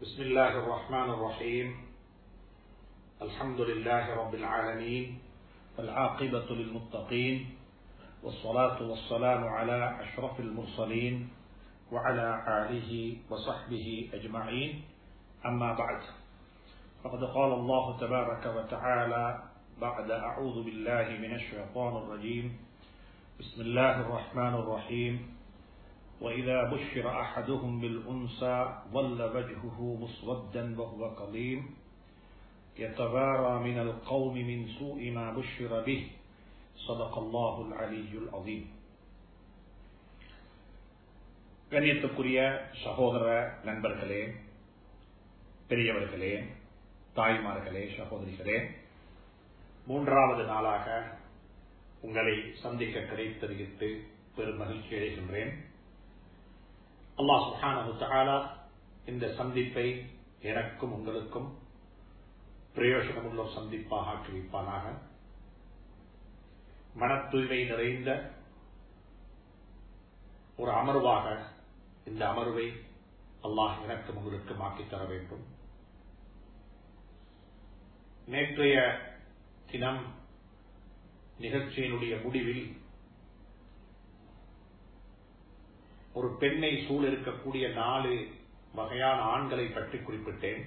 بسم الله الرحمن الرحيم الحمد لله رب العالمين والعاقبة للمتقين والصلاة والسلام على أشرف المرسلين وعلى آله وصحبه أجمعين أما بعد فقد قال الله تبارك وتعالى بعد أعوذ بالله من الشيطان الرجيم بسم الله الرحمن الرحيم وإذا بشر أحدهم بالأنثى ظل وجهه مسودا وهو كظيم يتبارى من القوم من سوء ما بشر به صدق الله العلي العظيم கண்ணியத்துக்குரிய சகோதர நண்பர்களே பெரியவர்களே தாய்மார்களே சகோதரிகளே மூன்றாவது நாளாக உங்களை சந்திக்க கிடைத்தறிவித்து பெரும் மகிழ்ச்சி அடைகின்றேன் அல்லாஹ் சுஹானு தஆலா இந்த சந்திப்பை எனக்கும் உங்களுக்கும் பிரயோஜனமுள்ள ஒரு சந்திப்பாக ஆக்கி வைப்பானாக மன தூய்மை நிறைந்த ஒரு அமர்வாக இந்த அமர்வை அல்லாஹ் எனக்கும் உங்களுக்கும் ஆக்கித் தர வேண்டும் நேற்றைய தினம் நிகழ்ச்சியினுடைய முடிவில் ஒரு பெண்ணை சூழ இருக்கக்கூடிய நாலு வகையான ஆண்களை பற்றி குறிப்பிட்டேன்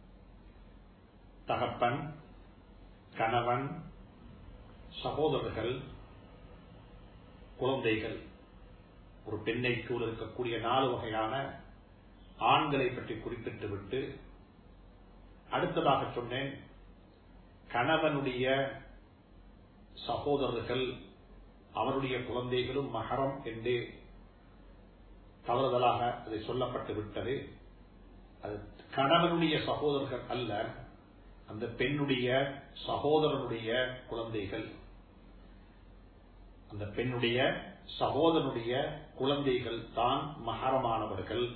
தகப்பன் கணவன் சகோதரர்கள் குழந்தைகள் ஒரு பெண்ணை சூழ இருக்கக்கூடிய நாலு வகையான ஆண்களை பற்றி குறிப்பிட்டு விட்டு அடுத்ததாக சொன்னேன் கணவனுடைய சகோதரர்கள் அவருடைய குழந்தைகளும் மகரம் என்று தவறுதலாக அதை சொல்லப்பட்டு விட்டது அது கணவனுடைய சகோதரர்கள் அல்ல அந்த பெண்ணுடைய சகோதரனுடைய குழந்தைகள் அந்த பெண்ணுடைய சகோதரனுடைய குழந்தைகள் தான் மகரமானவர்கள்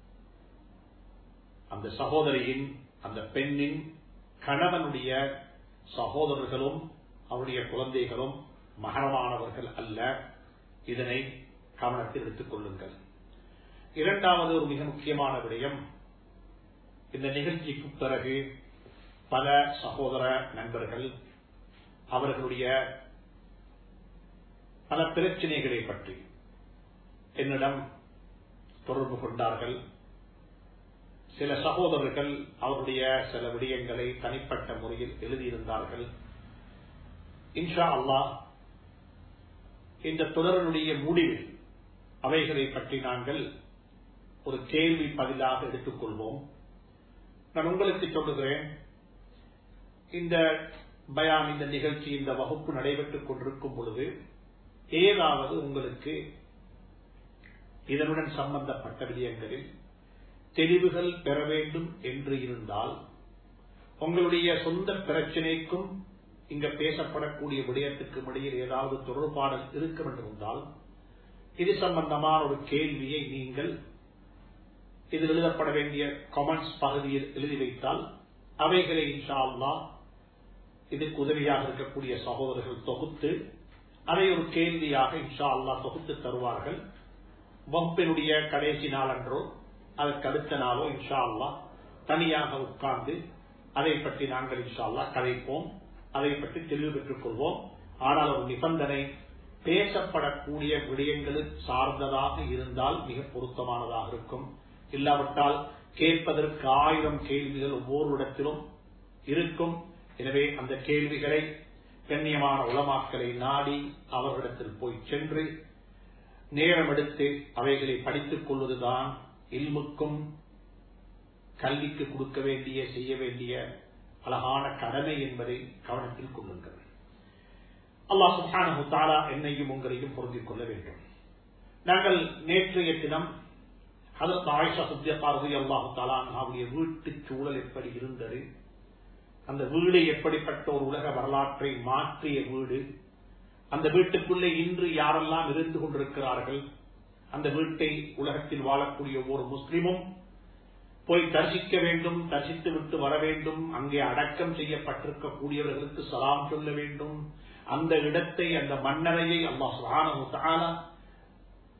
அந்த சகோதரியின் அந்த பெண்ணின் கணவனுடைய சகோதரர்களும் அவருடைய குழந்தைகளும் மகரமானவர்கள் அல்ல இதனை கவனத்தில் எடுத்துக் கொள்ளுங்கள் இரண்டாவது ஒரு மிக முக்கியமான விடயம் இந்த நிகழ்ச்சிக்கு பிறகு பல சகோதர நண்பர்கள் அவர்களுடைய பல பிரச்சனைகளை பற்றி என்னிடம் தொடர்பு கொண்டார்கள் சில சகோதரர்கள் அவருடைய சில விடயங்களை தனிப்பட்ட முறையில் எழுதியிருந்தார்கள் இன்ஷா அல்லாஹ் இந்த தொடரனுடைய முடிவில் அவைகளை பற்றி நாங்கள் ஒரு கேள்வி பதிலாக எடுத்துக்கொள்வோம் நான் உங்களுக்கு சொல்லுகிறேன் இந்த பயான் இந்த நிகழ்ச்சி இந்த வகுப்பு நடைபெற்றுக் கொண்டிருக்கும் பொழுது ஏதாவது உங்களுக்கு இதனுடன் சம்பந்தப்பட்ட விடயங்களில் தெளிவுகள் பெற வேண்டும் என்று இருந்தால் உங்களுடைய சொந்த பிரச்சனைக்கும் இங்க பேசப்படக்கூடிய விடயத்துக்கும் இடையில் ஏதாவது தொடர்பாடல் இருக்க வேண்டும் என்றால் இது சம்பந்தமான ஒரு கேள்வியை நீங்கள் இதில் எழுதப்பட வேண்டிய கமெண்ட்ஸ் பகுதியில் எழுதி வைத்தால் அவைகளை இன்ஷா அல்லா இதுக்கு உதவியாக இருக்கக்கூடிய சகோதரர்கள் தொகுத்து அதை ஒரு கேள்வியாக இன்ஷா அல்லா தொகுத்து தருவார்கள் வகுப்பினுடைய கடைசி நாளன்றோ அதற்கு அடுத்த நாளோ இன்ஷா அல்லா தனியாக உட்கார்ந்து அதை பற்றி நாங்கள் இன்ஷா அல்லா கதைப்போம் அதை பற்றி தெளிவு பெற்றுக் கொள்வோம் ஆனால் ஒரு நிபந்தனை பேசப்படக்கூடிய விடயங்களில் சார்ந்ததாக இருந்தால் மிக பொருத்தமானதாக இருக்கும் இல்லாவிட்டால் கேட்பதற்கு ஆயிரம் கேள்விகள் ஒவ்வொரு இடத்திலும் இருக்கும் எனவே அந்த கேள்விகளை கண்ணியமான உளமாக்களை நாடி அவர்களிடத்தில் போய் சென்று நேரம் எடுத்து அவைகளை படித்துக் கொள்வதுதான் இல்முக்கும் கல்விக்கு கொடுக்க வேண்டிய செய்ய வேண்டிய அழகான கடமை என்பதை கவனத்தில் கொள்ளுங்கள் அல்லாஹ் சுஹானு தாரா என்னையும் உங்களையும் பொருந்திக் கொள்ள வேண்டும் நாங்கள் நேற்றைய தினம் அதற்கு ஆயிஷா சுத்தியப்பாரதி அல்லாஹு தாலாவுடைய வீட்டு சூழல் எப்படி இருந்தது அந்த வீடு எப்படிப்பட்ட ஒரு உலக வரலாற்றை மாற்றிய வீடு அந்த வீட்டுக்குள்ளே இன்று யாரெல்லாம் இருந்து கொண்டிருக்கிறார்கள் அந்த வீட்டை உலகத்தில் வாழக்கூடிய ஒவ்வொரு முஸ்லிமும் போய் தரிசிக்க வேண்டும் தரிசித்து விட்டு வர வேண்டும் அங்கே அடக்கம் செய்யப்பட்டிருக்கக்கூடியவர்களுக்கு சலாம் சொல்ல வேண்டும் அந்த இடத்தை அந்த மன்னரையை அல்லாஹ் சுஹானு தாலா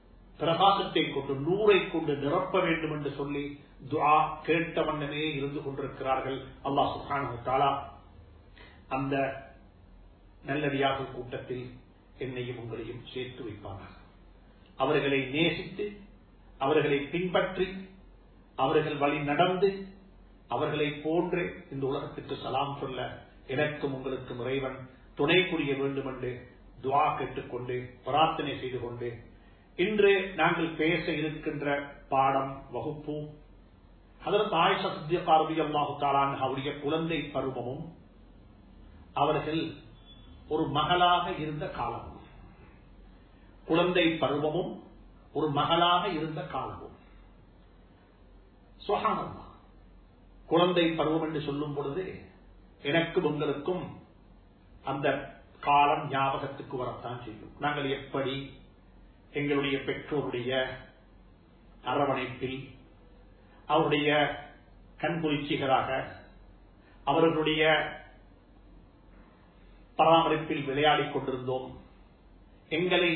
பிரகாசத்தை கொண்டு நூரை கொண்டு நிரப்ப வேண்டும் என்று சொல்லி துஆ கேட்ட வண்ணமே இருந்து கொண்டிருக்கிறார்கள் அல்லாஹ் சுப்ஹானஹு தஆலா அந்த நல்லடியாக கூட்டத்தில் என்னையும் உங்களையும் சேர்த்து வைப்பார்கள் அவர்களை நேசித்து அவர்களை பின்பற்றி அவர்கள் வழி நடந்து அவர்களை போன்று இந்த உலகத்துக்கு சலாம் சொல்ல எனக்கும் உங்களுக்கும் இறைவன் துணை புரிய வேண்டும் என்று துவா கேட்டுக்கொண்டு பிரார்த்தனை செய்து கொண்டு இன்று நாங்கள் பேச இருக்கின்ற பாடம் வகுப்பு அதற்கு ஆயுஷ சித்தியக்காரதி அல்லாஹு தாலான் அவருடைய குழந்தை பருவமும் அவர்கள் ஒரு மகளாக இருந்த காலமும் குழந்தை பருவமும் ஒரு மகளாக இருந்த காலமும் சுகானந்தா குழந்தை பருவம் என்று சொல்லும் பொழுது எனக்கும் உங்களுக்கும் அந்த காலம் ஞாபகத்துக்கு வரத்தான் செய்யும் நாங்கள் எப்படி எங்களுடைய பெற்றோருடைய அரவணைப்பில் அவருடைய கண்குளிர்ச்சிகளாக அவர்களுடைய பராமரிப்பில் விளையாடிக் கொண்டிருந்தோம் எங்களை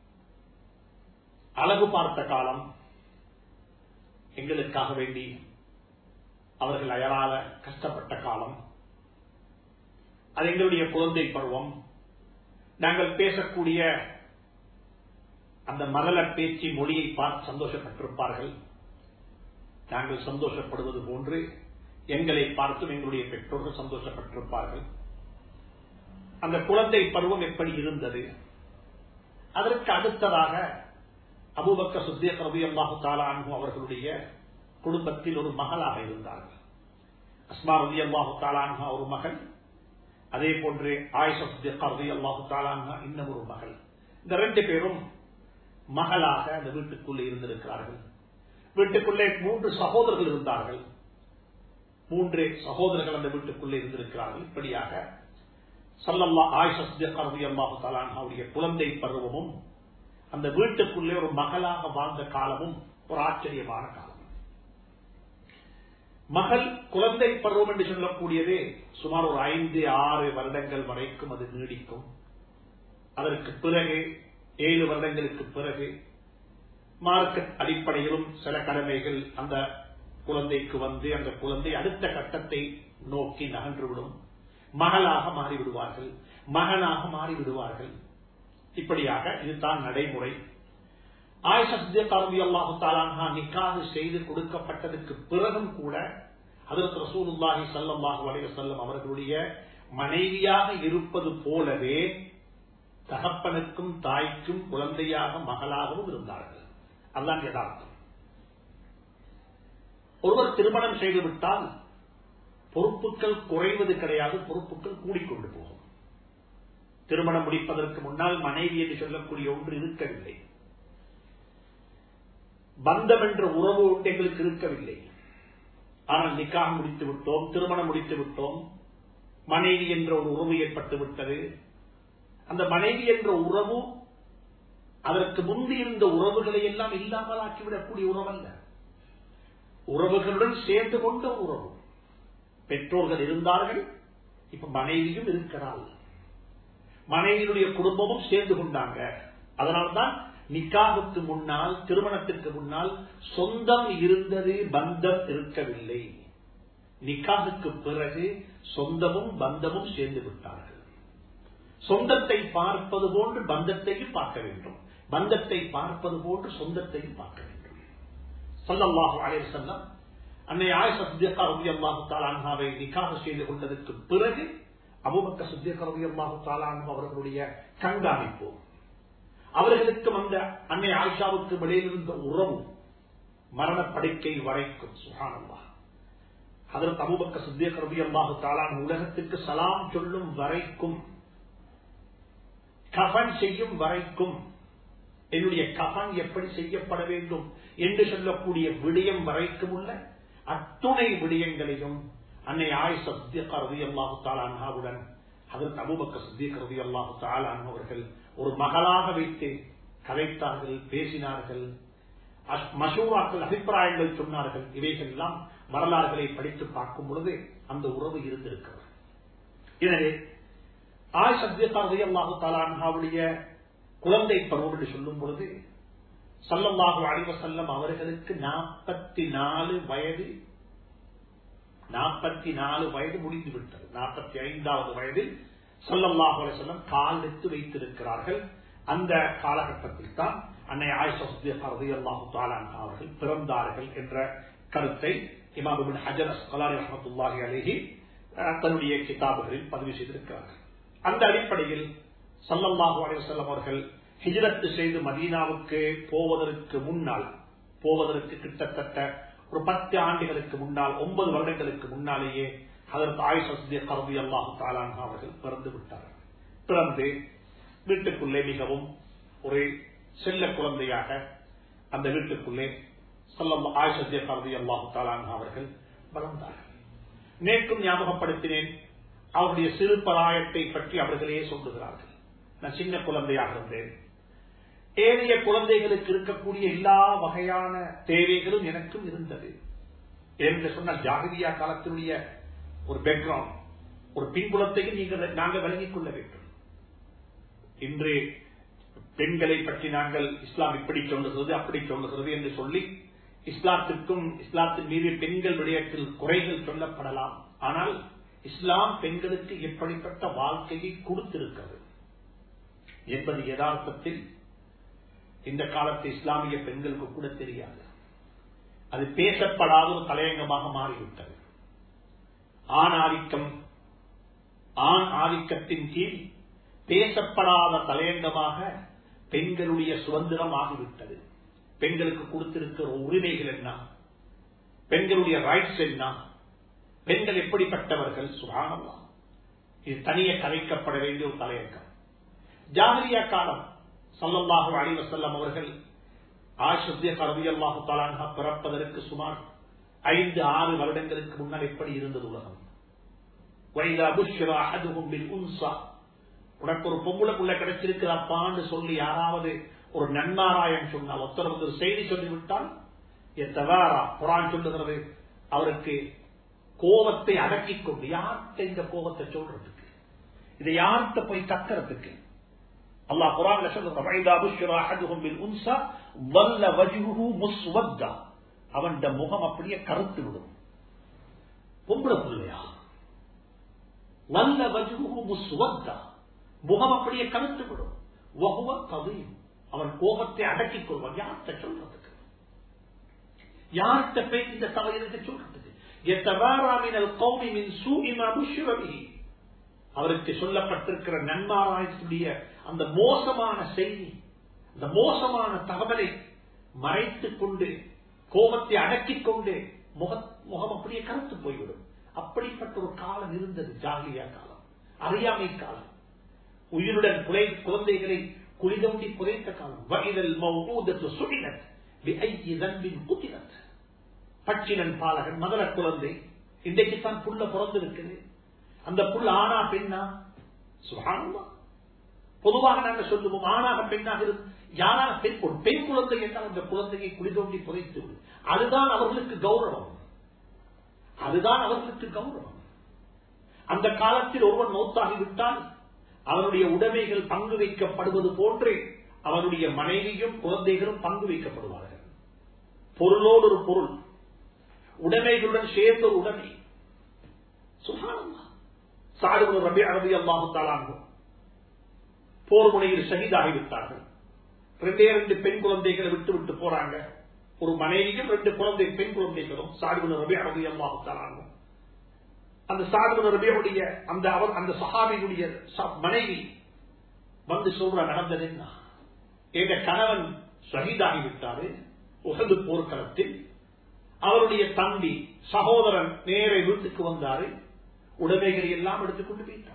அழகு பார்த்த காலம் எங்களுக்காக வேண்டி அவர்கள் அயரால கஷ்டப்பட்ட காலம் அது எங்களுடைய குழந்தை பருவம் நாங்கள் பேசக்கூடிய அந்த மகள பேச்சு மொழியை பார்த்து சந்தோஷப்பட்டிருப்பார்கள் நாங்கள் சந்தோஷப்படுவது போன்று எங்களை பார்த்தும் எங்களுடைய பெற்றோர்கள் சந்தோஷப்பட்டிருப்பார்கள் அந்த குழந்தை பருவம் எப்படி இருந்தது அதற்கு அடுத்ததாக அபுபக்க சுத்திய கரவி அல்லாஹு தாலானு அவர்களுடைய குடும்பத்தில் ஒரு மகளாக இருந்தார்கள் அஸ்மா ரவி அல்லாஹு தாலான்ஹா ஒரு மகள் அதே போன்று ஆயிஷா சுத்திய கரவி அல்லாஹு தாலான்ஹா இன்னும் ஒரு மகள் இந்த ரெண்டு பேரும் மகளாக அந்த வீட்டுக்குள்ளே இருந்திருக்கிறார்கள் வீட்டுக்குள்ளே மூன்று சகோதரர்கள் இருந்தார்கள் மூன்று சகோதரர்கள் அந்த வீட்டுக்குள்ளே இருந்திருக்கிறார்கள் இப்படியாக சல்லல்லா ஆயிஷா சுத்திய கரவி அல்லாஹு தாலான்ஹாவுடைய குழந்தை பருவமும் அந்த வீட்டுக்குள்ளே ஒரு மகளாக வாழ்ந்த காலமும் ஒரு ஆச்சரியமான காலம் மகள் குழந்தை பருவம் என்று சொல்லக்கூடியதே சுமார் ஒரு ஐந்து ஆறு வருடங்கள் வரைக்கும் அது நீடிக்கும் அதற்கு பிறகு ஏழு வருடங்களுக்கு பிறகு மார்க்கெட் அடிப்படையிலும் சில கடமைகள் அந்த குழந்தைக்கு வந்து அந்த குழந்தை அடுத்த கட்டத்தை நோக்கி நகன்றுவிடும் மகளாக மாறிவிடுவார்கள் மகனாக மாறிவிடுவார்கள் இப்படியாக இதுதான் நடைமுறை ஆயிஷாஹு நிக்காது செய்து கொடுக்கப்பட்டதுக்கு பிறகும் கூட அதற்கு ரசூலுல்லாஹி சல்லாஹு அலைய செல்லம் அவர்களுடைய மனைவியாக இருப்பது போலவே தகப்பனுக்கும் தாய்க்கும் குழந்தையாக மகளாகவும் இருந்தார்கள் அதுதான் யதார்த்தம் ஒருவர் திருமணம் செய்துவிட்டால் பொறுப்புகள் குறைவது கிடையாது பொறுப்புகள் கூடிக்கொண்டு போகும் திருமணம் முடிப்பதற்கு முன்னால் மனைவி என்று சொல்லக்கூடிய ஒன்று இருக்கவில்லை பந்தம் என்ற உறவு எங்களுக்கு இருக்கவில்லை ஆனால் நிக்காக முடித்து விட்டோம் திருமணம் முடித்து விட்டோம் மனைவி என்ற ஒரு உறவு ஏற்பட்டு விட்டது அந்த மனைவி என்ற உறவு அதற்கு முந்தி இருந்த உறவுகளை எல்லாம் இல்லாமல் ஆக்கிவிடக்கூடிய உறவு அல்ல உறவுகளுடன் சேர்ந்து கொண்ட உறவு பெற்றோர்கள் இருந்தார்கள் இப்ப மனைவியும் இருக்கிறாள் மனைவியினுடைய குடும்பமும் சேர்ந்து கொண்டாங்க அதனால்தான் நிக்காவுக்கு முன்னால் திருமணத்திற்கு முன்னால் சொந்தம் இருந்தது பந்தம் இருக்கவில்லை நிக்காவுக்கு பிறகு சொந்தமும் பந்தமும் சேர்ந்து விட்டார்கள் சொந்தத்தை பார்ப்பது போன்று பந்தத்தையும் பார்க்க வேண்டும் பந்தத்தை பார்ப்பது போன்று சொந்தத்தையும் பார்க்க வேண்டும் சொல்லல்லாஹு அலைய செல்லம் அன்னை ஆயிஷா சுத்தியக்கா ரவி அல்லாஹு தாலான்ஹாவை நிக்காக செய்து கொண்டதற்கு பிறகு அபுபக்க சுத்தியக்கா ரவி அல்லாஹு தாலான்ஹா அவர்களுடைய கண்காணிப்பு அவர்களுக்கும் அந்த அன்னை ஆயிஷாவுக்கு இடையில் இருந்த உறவு மரண படுக்கை வரைக்கும் சுகானல்லா அதற்கு அபுபக்க சுத்தியக்க ரவி அல்லாஹு தாலான் உலகத்துக்கு சலாம் சொல்லும் வரைக்கும் கஃன் செய்யும் வரைக்கும் என்னுடைய கஃன் எப்படி செய்யப்பட வேண்டும் என்று சொல்லக்கூடிய விடயம் வரைக்கும் உள்ள அத்துணை விடயங்களையும் அன்னை ஆய் சத்தியக்கா ரவி அல்லாஹு தாலான்ஹாவுடன் அதற்கு அபுபக்க சித்திக் ரவி அல்லாஹு தாலான் அவர்கள் ஒரு மகளாக வைத்து கதைத்தார்கள் பேசினார்கள் மசூராக்கள் அபிப்பிராயங்கள் சொன்னார்கள் இவைகள் எல்லாம் வரலாறுகளை படித்து பார்க்கும் பொழுது அந்த உறவு இருந்திருக்கிறது எனவே ஆய் சத்தியக்கா ரவி அல்லாஹு தாலான்ஹாவுடைய குழந்தை பருவம் என்று சொல்லும் பொழுது சல்லல்லாஹு அலைவ செல்லம் அவர்களுக்கு நாற்பத்தி நாலு வயது நாற்பத்தி நாலு வயது முடிந்து விட்டது நாற்பத்தி ஐந்தாவது வயதில் சல்லல்லாஹு அலைஹி வஸல்லம் கால் எடுத்து வைத்திருக்கிறார்கள் அந்த காலகட்டத்தில் தான் அன்னை ஆயிஷா ரலியல்லாஹு தஆலா அன்ஹா அவர்கள் பிறந்தார்கள் என்ற கருத்தை இமாம் இப்னு ஹஜர் அஸ்கலானி ரஹ்மத்துல்லாஹி அலைஹி தன்னுடைய கிதாபுகளில் பதிவு செய்திருக்கிறார்கள் அந்த அடிப்படையில் சல்லல்லாஹு அலைஹி வஸல்லம் அவர்கள் ஹிஜ்ரத் செய்து மதீனாவுக்கு போவதற்கு முன்னால் போவதற்கு கிட்டத்தட்ட ஒரு பத்து ஆண்டுகளுக்கு முன்னால் ஒன்பது வருடங்களுக்கு முன்னாலேயே அதற்கு ஆயுஷ கருதி அல்லாஹு தாலான் அவர்கள் பிறந்து விட்டார்கள் பிறந்து வீட்டுக்குள்ளே மிகவும் ஒரு செல்ல குழந்தையாக அந்த வீட்டுக்குள்ளே சொல்லம் ஆயுஷத்திய கருதி அல்லாஹு தாலான் அவர்கள் வளர்ந்தார்கள் நேற்றும் ஞாபகப்படுத்தினேன் அவருடைய சிறு பராயத்தை பற்றி அவர்களே சொல்லுகிறார்கள் நான் சின்ன குழந்தையாக இருந்தேன் ஏனைய குழந்தைகளுக்கு இருக்கக்கூடிய எல்லா வகையான தேவைகளும் எனக்கும் இருந்தது என்று சொன்ன ஜாகிரியா காலத்தினுடைய ஒரு பேக்ரவுண்ட் ஒரு பின்புலத்தையும் நீங்கள் நாங்கள் விளங்கிக் கொள்ள வேண்டும் இன்று பெண்களை பற்றி நாங்கள் இஸ்லாம் இப்படி சொல்லுகிறது அப்படி சொல்லுகிறது என்று சொல்லி இஸ்லாத்திற்கும் இஸ்லாத்தின் மீது பெண்கள் விடயத்தில் குறைகள் சொல்லப்படலாம் ஆனால் இஸ்லாம் பெண்களுக்கு எப்படிப்பட்ட வாழ்க்கையை கொடுத்திருக்கிறது என்பது யதார்த்தத்தில் இந்த காலத்து இஸ்லாமிய பெண்களுக்கு கூட தெரியாது அது பேசப்படாத ஒரு தலையங்கமாக மாறிவிட்டது ஆண் ஆதிக்கம் ஆண் ஆதிக்கத்தின் கீழ் பேசப்படாத தலையங்கமாக பெண்களுடைய சுதந்திரம் ஆகிவிட்டது பெண்களுக்கு கொடுத்திருக்கிற உரிமைகள் என்ன பெண்களுடைய ரைட்ஸ் என்ன பெண்கள் எப்படிப்பட்டவர்கள் சுகானமா இது தனியே கலைக்கப்பட வேண்டிய ஒரு தலையங்கம் ஜாகிரியா காலம் சல்லல்லாஹு அலி வசல்லம் அவர்கள் ஆஷத்திய கரவி அல்லாஹு தாலான்ஹா பிறப்பதற்கு சுமார் ஐந்து ஆறு வருடங்களுக்கு முன்னால் எப்படி இருந்தது உலகம் உனக்கு ஒரு பொம்புளக்குள்ள கிடைச்சிருக்கிற அப்பான்னு சொல்லி யாராவது ஒரு நன்மாராயம் சொன்னால் ஒருத்தர் ஒரு செய்தி சொல்லிவிட்டால் எத்தவாரா குரான் சொல்லுகிறது அவருக்கு கோபத்தை அடக்கிக் கொண்டு யார்கிட்ட இந்த கோபத்தை சொல்றதுக்கு இதை யார்கிட்ட போய் கத்துறதுக்கு அல்லாஹ் குரான்ல சொல்ற வைதா புஷ்ரா அஹதுஹும் பில் உன்சா வல்ல வஜ்ஹுஹு முஸ்வத்தா அவன் முகம் அப்படியே கருத்து விடும் பொம்பளை பிள்ளையா வல்ல வஜ்ஹுஹு முஸ்வத்தா முகம் அப்படியே கருத்து விடும் வஹுவ கதீம் அவன் கோபத்தை அடக்கிக் கொள்வான் யார்கிட்ட சொல்றதுக்கு யார்கிட்ட போய் இந்த தவறு சொல்றதுக்கு எத்தவாராமினல் கௌமி மின் சூஇமா புஷ்ரபிஹி அவருக்கு சொல்லப்பட்டிருக்கிற நன்மாராயத்துடைய அந்த மோசமான செய்தி அந்த மோசமான தகவலை மறைத்துக் கொண்டு கோபத்தை அடக்கிக் கொண்டு முகம் அப்படியே கருத்து போய்விடும் அப்படிப்பட்ட ஒரு காலம் இருந்தது ஜாகிரியா காலம் அறியாமை காலம் உயிருடன் குலை குழந்தைகளை குளிதொண்டி புதைத்த காலம் வயதல் மௌதத்து சுடினத் குத்தினத் பச்சினன் பாலகன் மதர குழந்தை இன்றைக்கு தான் புள்ள பிறந்திருக்குது அந்த புல் ஆனா பெண்ணா சுகானமா பொதுவாக நாங்கள் சொல்லுவோம் ஆணாக பெண்ணாக இருந்து யாராக பெண் ஒரு பெண் குழந்தை என்றால் அந்த குழந்தையை குளிதோண்டி புதைத்து அதுதான் அவர்களுக்கு கௌரவம் அதுதான் அவர்களுக்கு கௌரவம் அந்த காலத்தில் ஒருவன் மௌத்தாகிவிட்டால் அவனுடைய உடைமைகள் பங்கு வைக்கப்படுவது போன்றே அவனுடைய மனைவியும் குழந்தைகளும் பங்கு வைக்கப்படுவார்கள் பொருளோடு ஒரு பொருள் உடைமைகளுடன் சேர்ந்த ஒரு உடைமை சுகானமா சாடுபு ரபி அரபி அல்லாஹு தாலாங்கும் போர் முனையில் ஷஹீதாகிவிட்டார்கள் ரெண்டே ரெண்டு பெண் குழந்தைகளை விட்டு விட்டு போறாங்க ஒரு மனைவியும் ரெண்டு குழந்தை பெண் குழந்தைகளும் சாடுபு ரபி அரபி அல்லாஹு தாலாங்கும் அந்த சாடுபு ரபியுடைய அந்த அவர் அந்த சஹாபியுடைய மனைவி வந்து சொல்ற நடந்தது என்ன எங்க கணவன் ஷஹீதாகிவிட்டாரு உகது போர்க்களத்தில் அவருடைய தம்பி சகோதரன் நேர வீட்டுக்கு வந்தாரு உடைமைகளை எல்லாம் எடுத்துக்கொண்டு போயிட்டார்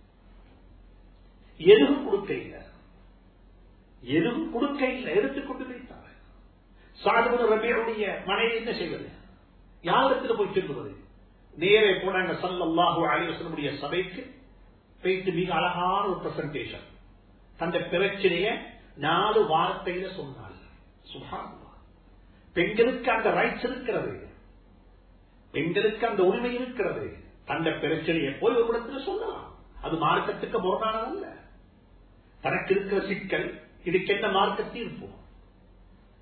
எதுவும் கொடுக்க இல்லை எதுவும் கொடுக்க இல்லை எடுத்துக்கொண்டு போயிட்டார் சாதுபது ரபியுடைய மனைவி என்ன செய்வது யாரிடத்தில் போய் சொல்லுவது நேரே போனாங்க சல்லாஹூ அலிவசனுடைய சபைக்கு போயிட்டு மிக அழகான ஒரு பிரசன்டேஷன் அந்த பிரச்சனைய நாலு வார்த்தையில சொன்னாள் சுகான் பெண்களுக்கு அந்த ரைட்ஸ் இருக்கிறது பெண்களுக்கு அந்த உரிமை இருக்கிறது அந்த பிரச்சனையை போய் ஒரு இடத்துல சொல்லலாம் அது மார்க்கத்துக்கு முரணானதல்ல தனக்கு இருக்கிற சிக்கல் இதுக்கு என்ன மார்க்க தீர்ப்போம்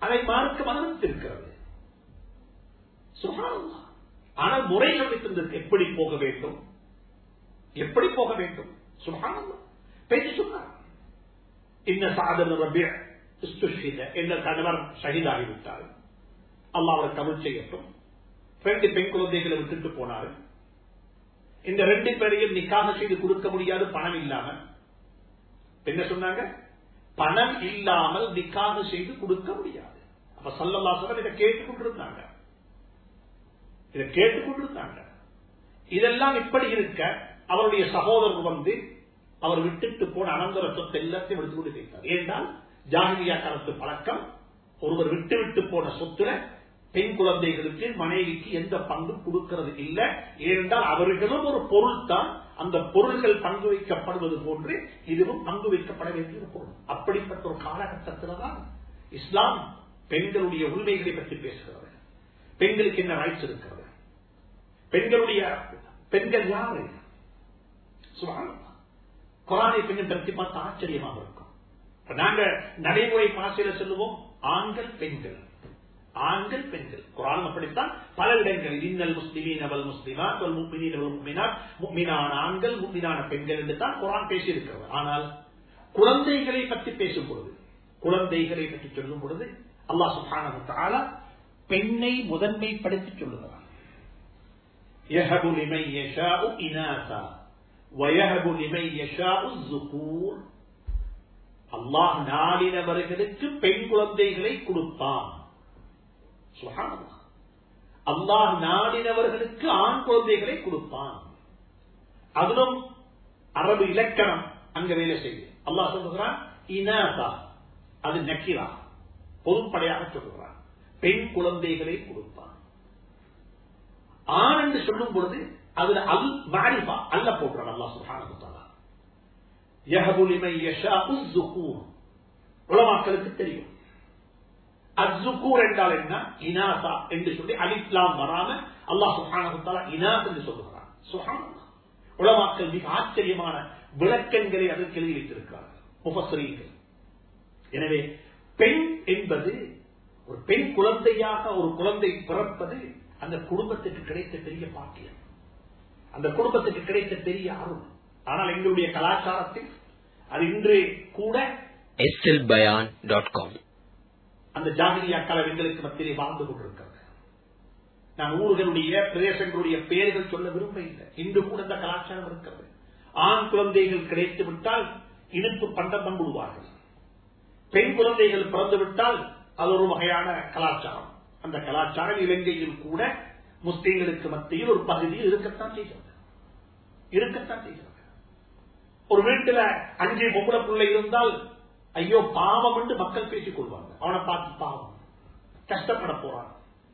அதை மார்க்கம் அனுமதித்திருக்கிறது சுகாதாரம் ஆனால் முறைகள் வைத்திருந்தது எப்படி போக வேண்டும் எப்படி போக வேண்டும் சுகாதாரம் பேசி சொன்னார் இந்த சாதன ரபிய என்ன கணவர் ஷஹீதாகிவிட்டார் அல்லாஹ் அவர் கமல் செய்யட்டும் ரெண்டு பெண் குழந்தைகளை விட்டுட்டு போனாரு இந்த ரெண்டு பேரையும் நிக்காக செய்து கொடுக்க முடியாது பணம் இல்லாம என்ன சொன்னாங்க பணம் இல்லாமல் நிக்காக செய்து கொடுக்க முடியாது அப்ப சல்லல்லா சொல்ல இதை கேட்டுக்கொண்டிருந்தாங்க இதை கேட்டுக்கொண்டிருந்தாங்க இதெல்லாம் இப்படி இருக்க அவருடைய சகோதரர் வந்து அவர் விட்டுட்டு போன அனந்தர சொத்தை எல்லாத்தையும் எடுத்துக்கொண்டு போயிட்டார் ஏன்னால் ஜாகிரியா காலத்து பழக்கம் ஒருவர் விட்டு விட்டு போன சொத்துல பெண் குழந்தைகளுக்கு மனைவிக்கு எந்த பங்கும் கொடுக்கிறது இல்லை ஏனென்றால் அவர்களும் ஒரு பொருள் தான் அந்த பொருள்கள் பங்கு வைக்கப்படுவது போன்று இதுவும் பங்கு வைக்கப்பட வேண்டிய பொருள் அப்படிப்பட்ட ஒரு காலகட்டத்தில் தான் இஸ்லாம் பெண்களுடைய உரிமைகளை பற்றி பேசுகிறது பெண்களுக்கு என்ன ரைட்ஸ் இருக்கிறது பெண்களுடைய பெண்கள் யாரு குரானை பெண்கள் பற்றி பார்த்து ஆச்சரியமாக இருக்கும் நாங்க நடைமுறை பாசையில சொல்லுவோம் ஆண்கள் பெண்கள் ஆண்கள் பெண்கள் குரான் அப்படித்தான் பல இடங்களில் இன்னல் முஸ்லிமீன் அவள் முஸ்லிமா தொல் முக்மினின் அவள் முக்மினார் முக்மினான ஆண்கள் முக்மினான பெண்கள் என்று தான் குரான் பேசியிருக்கிறது ஆனால் குழந்தைகளை பற்றி பேசும் பொழுது குழந்தைகளை பற்றி சொல்லும் பொழுது அல்லா சுபான பெண்ணை முதன்மைப்படுத்தி சொல்லுகிறார் يهب لمن يشاء إناثا ويهب لمن يشاء الذكور அல்லாஹ் நாடினவர்களுக்கு பெண் குழந்தைகளை கொடுப்பான் அல்லாஹ் நாடினவர்களுக்கு ஆண் குழந்தைகளை கொடுப்பான் அதிலும் அரபு இலக்கணம் அங்க வேலை செய்யுது அல்லாஹ் சொல்லுகிறான் இனாசா அது நக்கிரா பொதுப்படையாக சொல்லுகிறான் பெண் குழந்தைகளை கொடுப்பான் ஆண் என்று சொல்லும் பொழுது அதுல அல் மாரிபா அல்ல போடுறான் அல்லா சுஹானகுத்தாலா உலமாக்களுக்கு தெரியும் அசுக்கூர் என்றால் என்ன இனாசா என்று சொல்லி அலிப்லாம் வராம அல்லா சுஹானகுத்தாலா இனாஸ் என்று சொல்லுகிறான் சுஹான் உலமாக்கள் மிக ஆச்சரியமான விளக்கங்களை அதற்கு எழுதி வைத்திருக்கிறார்கள் முபசரீர்கள் எனவே பெண் என்பது ஒரு பெண் குழந்தையாக ஒரு குழந்தை பிறப்பது அந்த குடும்பத்துக்கு கிடைத்த பெரிய பாக்கியம் அந்த குடும்பத்துக்கு கிடைத்த பெரிய அருள் ஆனால் எங்களுடைய கலாச்சாரத்தில் அது இன்று கூட slbayan.com அந்த ஜாகிரியா கலம் எங்களுக்கு மத்தியிலே வாழ்ந்து கொண்டிருக்கிறது நான் ஊர்களுடைய பிரதேசங்களுடைய பெயர்கள் சொல்ல விரும்ப இல்லை இன்று கூட இந்த கலாச்சாரம் இருக்கிறது ஆண் குழந்தைகள் கிடைத்து விட்டால் இனிப்பு பண்டம் பங்குடுவார்கள் பெண் குழந்தைகள் பிறந்து விட்டால் அது ஒரு வகையான கலாச்சாரம் அந்த கலாச்சாரம் இலங்கையில் கூட முஸ்லீம்களுக்கு மத்தியில் ஒரு பகுதியில் இருக்கத்தான் செய்கிறது இருக்கத்தான் செய்கிறது ஒரு வீட்டுல அஞ்சு பொம்பளை பிள்ளை இருந்தால் ஐயோ பாவம் என்று மக்கள் பேசிக் கொள்வாங்க அவனை பார்த்து பாவம் கஷ்டப்பட போறான்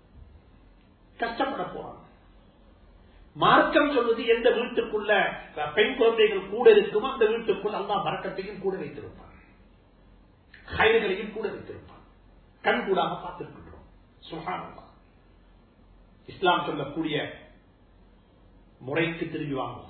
கஷ்டப்பட போறான் மார்க்கம் சொல்வது எந்த வீட்டுக்குள்ள பெண் குழந்தைகள் கூட இருக்குமோ அந்த வீட்டுக்குள் அல்லா மறக்கத்தையும் கூட வைத்திருப்பான் கயிறுகளையும் கூட வைத்திருப்பான் கண் கூடாக பார்த்திருக்கின்றோம் சுகானமா இஸ்லாம் சொல்லக்கூடிய முறைக்கு திரும்பி வாங்குவோம்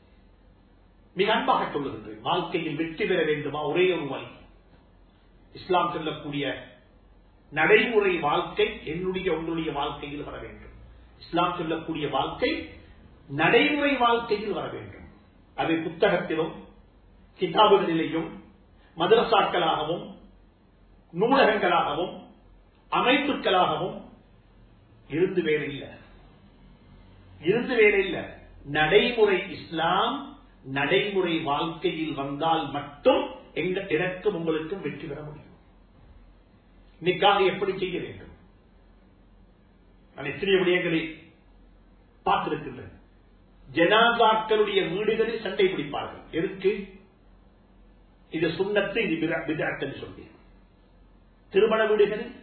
மிக அன்பாக சொல்லுகின்றேன் வாழ்க்கையில் வெற்றி பெற வேண்டுமா ஒரே ஒரு வழி இஸ்லாம் சொல்லக்கூடிய நடைமுறை வாழ்க்கை என்னுடைய உங்களுடைய வாழ்க்கையில் வர வேண்டும் இஸ்லாம் சொல்லக்கூடிய வாழ்க்கை நடைமுறை வாழ்க்கையில் வர வேண்டும் அது புத்தகத்திலும் கிதாபுகளிலேயும் மதரசாக்களாகவும் நூலகங்களாகவும் அமைப்புகளாகவும் இருந்து வேலை இல்லை இருந்து வேலை இல்லை நடைமுறை இஸ்லாம் நடைமுறை வாழ்க்கையில் வந்தால் மட்டும் எங்க எனக்கும் உங்களுக்கும் வெற்றி பெற முடியும் இன்னைக்காக எப்படி செய்ய வேண்டும் நான் எத்தனை விடயங்களை பார்த்திருக்கின்றேன் ஜனாதாக்களுடைய வீடுகளில் சண்டை பிடிப்பார்கள் எதுக்கு இது சுண்ணத்து இது விதாட்டம் சொல்லி திருமண வீடுகளில்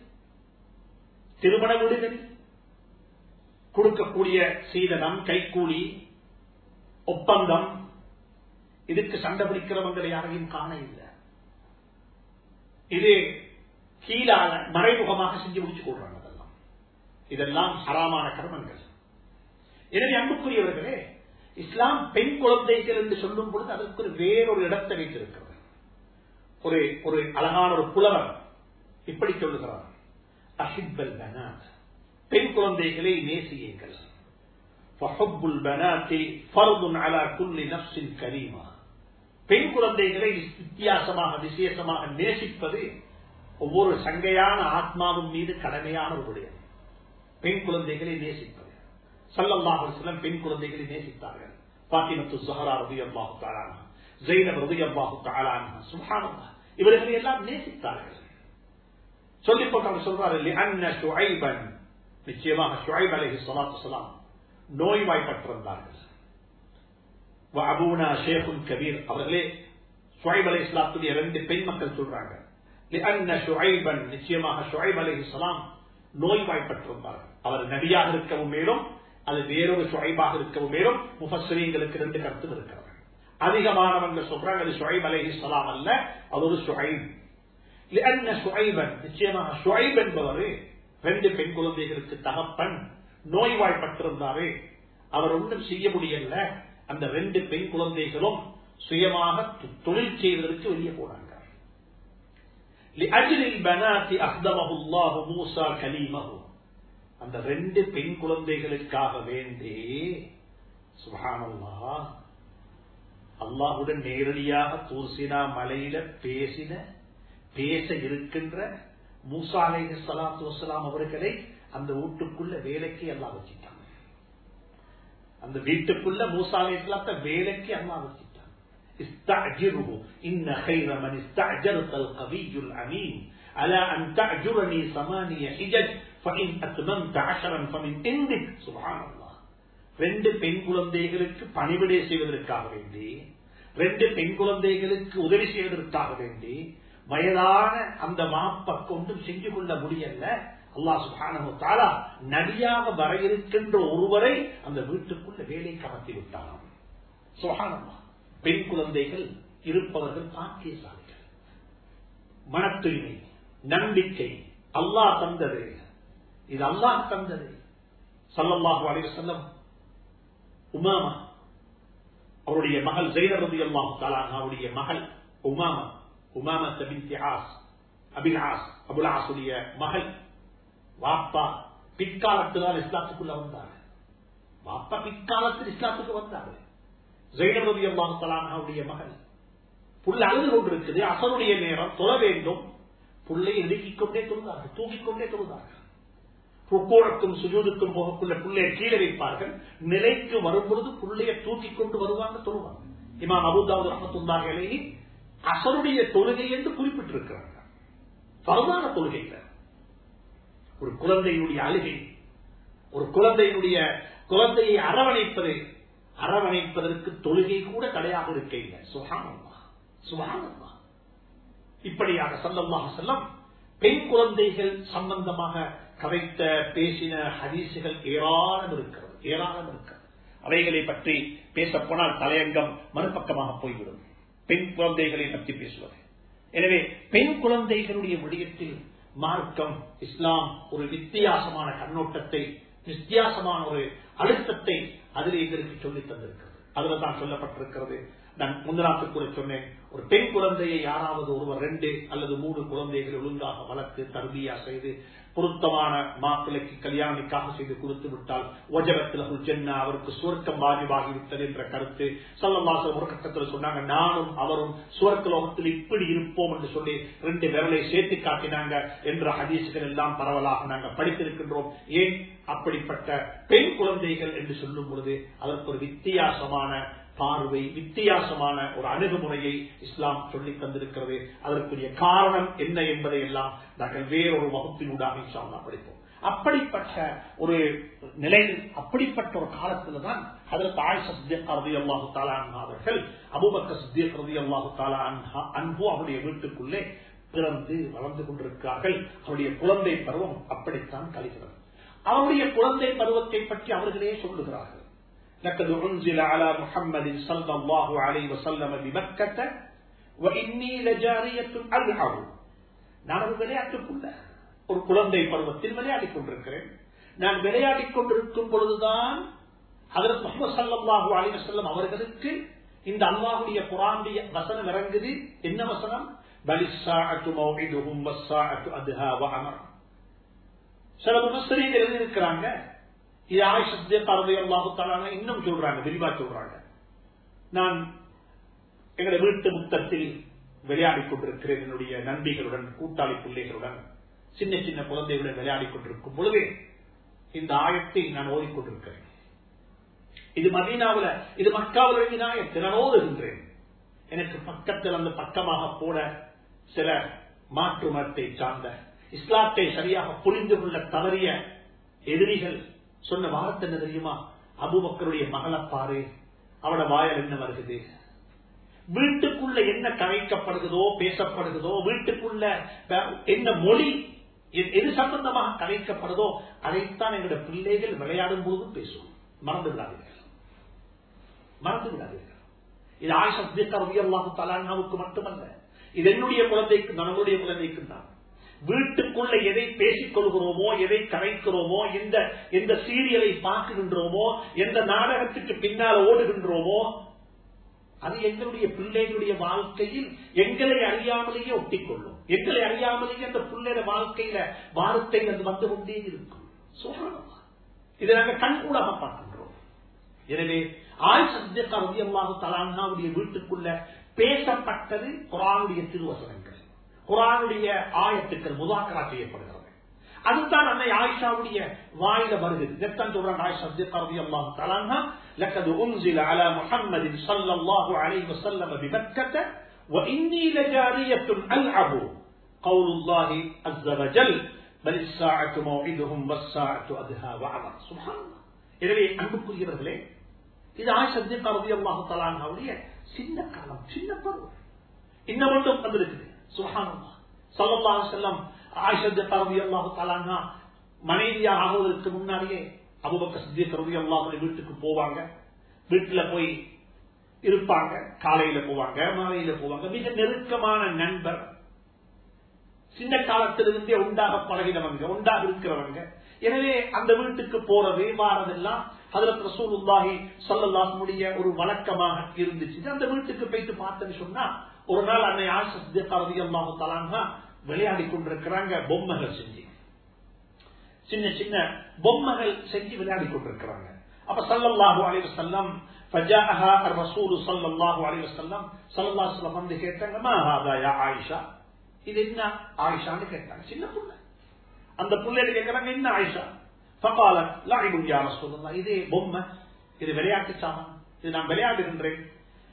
திருமண வீடுகளில் கொடுக்கக்கூடிய சீதனம் கைக்கூலி ஒப்பந்தம் இதுக்கு சண்டை பிடிக்கிறவங்களை யாரையும் காண இல்லை இது கீழால மறைமுகமாக செஞ்சு முடிச்சு கொள்றாங்க அதெல்லாம் இதெல்லாம் ஹராமான கர்மங்கள் எனவே அன்புக்குரியவர்களே இஸ்லாம் பெண் குழந்தைகள் என்று சொல்லும் பொழுது அதற்கு ஒரு வேறொரு இடத்தை வைத்திருக்கிறது ஒரு ஒரு அழகான ஒரு புலவர் இப்படி சொல்லுகிறார் அஹிப்பல் பனாத் பெண் குழந்தைகளை நேசியுங்கள் فحب البنات فرض على كل نفس كريمة பெண் குழந்தைகளை வித்தியாசமாக விசேஷமாக நேசிப்பது ஒவ்வொரு சங்கையான ஆத்மாவின் மீது கடமையான ஒரு விடயம் பெண் குழந்தைகளை நேசிப்பது சல்லல்லாஹு செல்லம் பெண் குழந்தைகளை நேசித்தார்கள் பாத்திமத்து சுஹரா ரபி அல்லாஹு தாலானா ஜெயினப் ரபி அல்லாஹு தாலானா சுஹானல்லா இவர்களை எல்லாம் நேசித்தார்கள் சொல்லி போட்டு சொல்றாரு அன்ன ஷுஐபன் நிச்சயமாக ஷுஐப் அலைஹி ஸலாத்து ஸலாம் நோய்வாய்ப்பட்டிருந்தார்கள் அபூனா ஷேகுல் கபீர் அவர்களே ஷுஐப் அலை இஸ்லாத்துடைய ரெண்டு பெண் மக்கள் சொல்றாங்க ஷுஐபன் நிச்சயமாக ஷுஐப் அலை இஸ்லாம் நோய்வாய்ப்பட்டிருந்தார்கள் அவர் நபியாக இருக்கவும் மேலும் அது வேறொரு ஷுஐபாக இருக்கவும் மேலும் முஃபஸ்ரீங்களுக்கு ரெண்டு கருத்து இருக்கிறார்கள் அதிகமானவங்க சொல்றாங்க அது ஷுஐப் அலை இஸ்லாம் அல்ல அது ஒரு ஷுஐப் ஷுஐபன் நிச்சயமாக ஷுஐப் என்பவர் ரெண்டு பெண் குழந்தைகளுக்கு தகப்பன் நோய்வாய்ப்பட்டிருந்தாரு அவர் ஒன்றும் செய்ய முடியல அந்த ரெண்டு பெண் குழந்தைகளும் சுயமாக தொழில் செய்வதற்கு வெளியே போனாங்க அந்த ரெண்டு பெண் குழந்தைகளுக்காக வேண்டி சுகானல்லா அல்லாஹுடன் நேரடியாக தூர்சினா மலையில பேசின பேச இருக்கின்ற மூசா அலை சலாத்து வசலாம் அவர்களை அந்த வீட்டுக்குள்ள வேலைக்கு எல்லாம் வச்சுட்டாங்க அந்த வீட்டுக்குள்ள மூசா அலை இஸ்லாத்த வேலைக்கு எல்லாம் வச்சுட்டாங்க استعجره إن خير من استعجرت القوي الأمين ألا أن تعجرني ثمانية حجج فإن أتممت عشرا فمن عندك سبحان الله ரெண்டு பெண் குழந்தைகளுக்கு பணிவிடை செய்வதற்காக வேண்டி ரெண்டு பெண் குழந்தைகளுக்கு உதவி செய்வதற்காக வேண்டி வயதான அந்த மாப்ப கொண்டும் செஞ்சு கொள்ள முடியல அல்லா சுபானா நடியாக வர இருக்கின்ற ஒருவரை அந்த வீட்டுக்குள்ள வேலை கமர்த்தி விட்டாராம் சுகானம்மா பெண் குழந்தைகள் இருப்பவர்கள் பாக்கியசாலிகள் மன தூய்மை நம்பிக்கை அல்லாஹ் தந்தது இது அல்லாஹ் தந்தது சல்லல்லாஹு அலைஹி வஸல்லம் உமாமா அவருடைய மகள் ஜெயினரதி அல்லாஹு தாலாவுடைய மகள் உமாமா உமாமா பின்தி ஆஸ் அபில் ஆஸ் அபுல் ஆசுடைய மகள் வாப்பா பிற்காலத்தில் தான் இஸ்லாத்துக்குள்ள வந்தாங்க வாப்பா பிற்காலத்தில் இஸ்லாத்துக்கு வந்தாங்க ஜெயினரதி அல்லாஹு தாலாவுடைய மகள் புள்ள அழுது கொண்டிருக்குது அசருடைய நேரம் தொழ வேண்டும் புள்ளை இடுக்கிக் கொண்டே தொழுதார்கள் தூக்கிக் கொண்டே தொழுதார்கள் ருக்கோழக்கும் சுஜூதுக்கும் போகக்குள்ள புள்ளைய கீழே வைப்பார்கள் நிலைக்கு வரும்பொழுது புள்ளைய தூக்கி கொண்டு வருவாங்க தொழுவாங்க இமாம் அபுதாவுத் ரஹமத்துல்லாஹி அசருடைய தொழுகை என்று குறிப்பிட்டிருக்கிறாங்க பரவான தொழுகையில் ஒரு குழந்தையினுடைய அழுகை ஒரு குழந்தையினுடைய குழந்தையை அரவணைப்பது அரவணைப்பதற்கு தொழுகை கூட தடையாக இருக்க இல்லை சுகானம்மா சுகானம்மா இப்படியாக சல்லல்லாஹ் செல்லம் பெண் குழந்தைகள் சம்பந்தமாக கதைத்த பேசின ஹதீசுகள் ஏராளம் இருக்கிறது ஏராளம் இருக்கிறது அவைகளை பற்றி பேசப்போனால் தலையங்கம் மறுபக்கமாக போய்விடும் பெண் குழந்தைகளை பற்றி பேசுவது எனவே பெண் குழந்தைகளுடைய விடயத்தில் மார்க்கம் இஸ்லாம் ஒரு வித்தியாசமான கண்ணோட்டத்தை வித்தியாசமான ஒரு அழுத்தத்தை அதில் எங்களுக்கு சொல்லி தந்திருக்கிறது அதுல தான் சொல்லப்பட்டிருக்கிறது நான் முந்தநாத்து கூட சொன்னேன் ஒரு பெண் குழந்தையை யாராவது ஒருவர் ரெண்டு அல்லது மூணு குழந்தைகளை ஒழுங்காக வளர்த்து தருவியா செய்து பொருத்தமான மாப்பிள்ளைக்கு கல்யாணிக்காக செய்து கொடுத்து விட்டால் ஒஜபத்தில் ஜென்னா அவருக்கு சுவர்க்கம் வாஜிவாகிவிட்டது என்ற கருத்து சல்லவாச ஒரு கட்டத்தில் சொன்னாங்க நானும் அவரும் சுவர்க்க லோகத்தில் இப்படி இருப்போம் என்று சொல்லி ரெண்டு விரலை சேர்த்து காட்டினாங்க என்ற ஹதீசுகள் எல்லாம் பரவலாக நாங்கள் படித்திருக்கின்றோம் ஏன் அப்படிப்பட்ட பெண் குழந்தைகள் என்று சொல்லும் பொழுது அதற்கு ஒரு வித்தியாசமான பார்வை வித்தியாசமான ஒரு அணுகுமுறையை இஸ்லாம் சொல்லி தந்திருக்கிறது அதற்குரிய காரணம் என்ன என்பதை எல்லாம் நாங்கள் வேறொரு வகுப்பினூடாக இஸ்லாம் படிப்போம் அப்படிப்பட்ட ஒரு நிலையில் அப்படிப்பட்ட ஒரு காலத்துல தான் அதற்கு ஆயிஷா சித்தியக் ரதி அல்லாஹு தாலா அவர்கள் அபுபக்க சித்தியக் ரதி அல்லாஹு தாலா அன்பு அவருடைய வீட்டுக்குள்ளே பிறந்து வளர்ந்து கொண்டிருக்கிறார்கள் அவருடைய குழந்தை பருவம் அப்படித்தான் கழிகிறது அவருடைய குழந்தை பருவத்தை பற்றி அவர்களே சொல்லுகிறார்கள் لقد أنزل على محمد صلى الله عليه وسلم بمكة وإني لجارية ألعب நான் ஒரு விளையாட்டுக்குள்ள ஒரு குழந்தை பருவத்தில் விளையாடிக் கொண்டிருக்கிறேன் நான் விளையாடிக் கொண்டிருக்கும் பொழுதுதான் அதற்கு முகமது சல்லாஹூ அலி வசல்லம் அவர்களுக்கு இந்த அல்லாஹுடைய குரானுடைய வசனம் இறங்குது என்ன வசனம் சில முகஸ்திரீகள் எழுதியிருக்கிறாங்க இது ஆயுஷத்திய பறவை அல்லாஹுத்தாலான இன்னும் சொல்றாங்க விரிவா சொல்றாங்க நான் எங்களுடைய வீட்டு முத்தத்தில் விளையாடிக் கொண்டிருக்கிறேன் என்னுடைய நண்பிகளுடன் கூட்டாளி பிள்ளைகளுடன் சின்ன சின்ன குழந்தைகளுடன் விளையாடிக் கொண்டிருக்கும் பொழுது இந்த ஆயத்தை நான் ஓடிக்கொண்டிருக்கிறேன் இது மதீனாவுல இது மக்காவில் எழுதின ஆயத்தை நான் ஓதுகின்றேன் எனக்கு பக்கத்தில் அந்த பக்கமாக போட சில மாற்று மதத்தை சார்ந்த இஸ்லாத்தை சரியாக புரிந்து கொள்ள தவறிய எதிரிகள் சொன்ன வார்த்தை என்ன தெரியுமா அபுபக்கருடைய மகளை பாரு அவட வாயல் என்ன வருகிறது வீட்டுக்குள்ள என்ன கலைக்கப்படுகிறதோ பேசப்படுகிறதோ வீட்டுக்குள்ள என்ன மொழி எது சம்பந்தமாக கலைக்கப்படுதோ அதைத்தான் எங்களுடைய பிள்ளைகள் விளையாடும் போது பேசுவோம் மறந்து விடாதீர்கள் மறந்து விடாதீர்கள் இது ஆயுஷம் தலானாவுக்கு மட்டுமல்ல இது என்னுடைய குழந்தைக்கு நம்முடைய குழந்தைக்கு தான் வீட்டுக்குள்ள எதை பேசிக் கொள்கிறோமோ எதை கரைக்கிறோமோ எந்த எந்த சீரியலை பார்க்கின்றோமோ எந்த நாடகத்துக்கு பின்னால் ஓடுகின்றோமோ அது எங்களுடைய பிள்ளைகளுடைய வாழ்க்கையில் எங்களை அறியாமலேயே ஒட்டிக்கொள்ளும் எங்களை அறியாமலேயே அந்த பிள்ளைட வாழ்க்கையில வார்த்தை அது வந்து கொண்டே இருக்கும் சொல்றோம் இதை நாங்கள் கண்கூடாக பார்க்கின்றோம் எனவே ஆய் சத்தியக்காரதியல்லாக தலானாவுடைய வீட்டுக்குள்ள பேசப்பட்டது குரானுடைய திருவசனங்கள் குரானுடைய ஆயத்துக்கள் முதாக்கரா செய்யப்படுகிறது அதுதான் அன்னை ஆயிஷாவுடைய வாயில வருகிறது இதைத்தான் சொல்றாங்க ஆயிஷா சித்திகா அல்லாஹ் தலானா لقد انزل على محمد صلى الله عليه وسلم بمكة وإني لجارية ألعب قول الله عز وجل بل الساعة موعدهم والساعة أدهى وعظا سبحان الله எனவே அன்புக்குரியவர்களே இது ஆயிஷா சித்திகா ரலியல்லாஹு தஆலாவுடைய சின்ன காலம் சின்ன பருவம் இன்னும் மட்டும் வந்திருக்குது சுபஹானல்லாஹ் ஸல்லல்லாஹு அலைஹி வஸல்லம் ஆயிஷா சித்திகா ரலியல்லாஹு தஆலா மனைவியாக ஆகுவதற்கு முன்னாடியே அபுபக்கர் சித்திக் ரலியல்லாஹு அன்ஹு வீட்டுக்கு போவாங்க வீட்டுல போய் இருப்பாங்க காலையில போவாங்க மாலையில போவாங்க மிக நெருக்கமான நண்பர் சின்ன காலத்திலிருந்தே உண்டாக பழகினவங்க உண்டாக இருக்கிறவங்க எனவே அந்த வீட்டுக்கு போறது வாரதெல்லாம் அதுல ரசூலுல்லாஹி சல்லல்லாஹுடைய ஒரு வழக்கமாக இருந்துச்சு அந்த வீட்டுக்கு போயிட்டு பார்த்தேன்னு சொன்னா ஒரு நாள் அன்னை ஆசிரியல்லாஹு தலாங்க விளையாடி கொண்டிருக்கிறாங்க பொம்மைகள் செஞ்சு சின்ன சின்ன பொம்மைகள் செஞ்சு விளையாடி கொண்டிருக்கிறாங்க அப்ப சல்லல்லாஹு அலைஹி வஸல்லம் فجاءها الرسول صلى الله عليه وسلم صلى الله عليه وسلم வந்து கேட்டாங்க மா ஹாதா யா ஆயிஷா இது என்ன ஆயிஷான்னு கேட்டாங்க சின்ன புள்ள அந்த புள்ளைய கேட்கறாங்க என்ன ஆயிஷா فقال لعب يا رسول الله இது பொம்மை இது விளையாட்டு சாமான் இது நான் விளையாடுகின்றேன்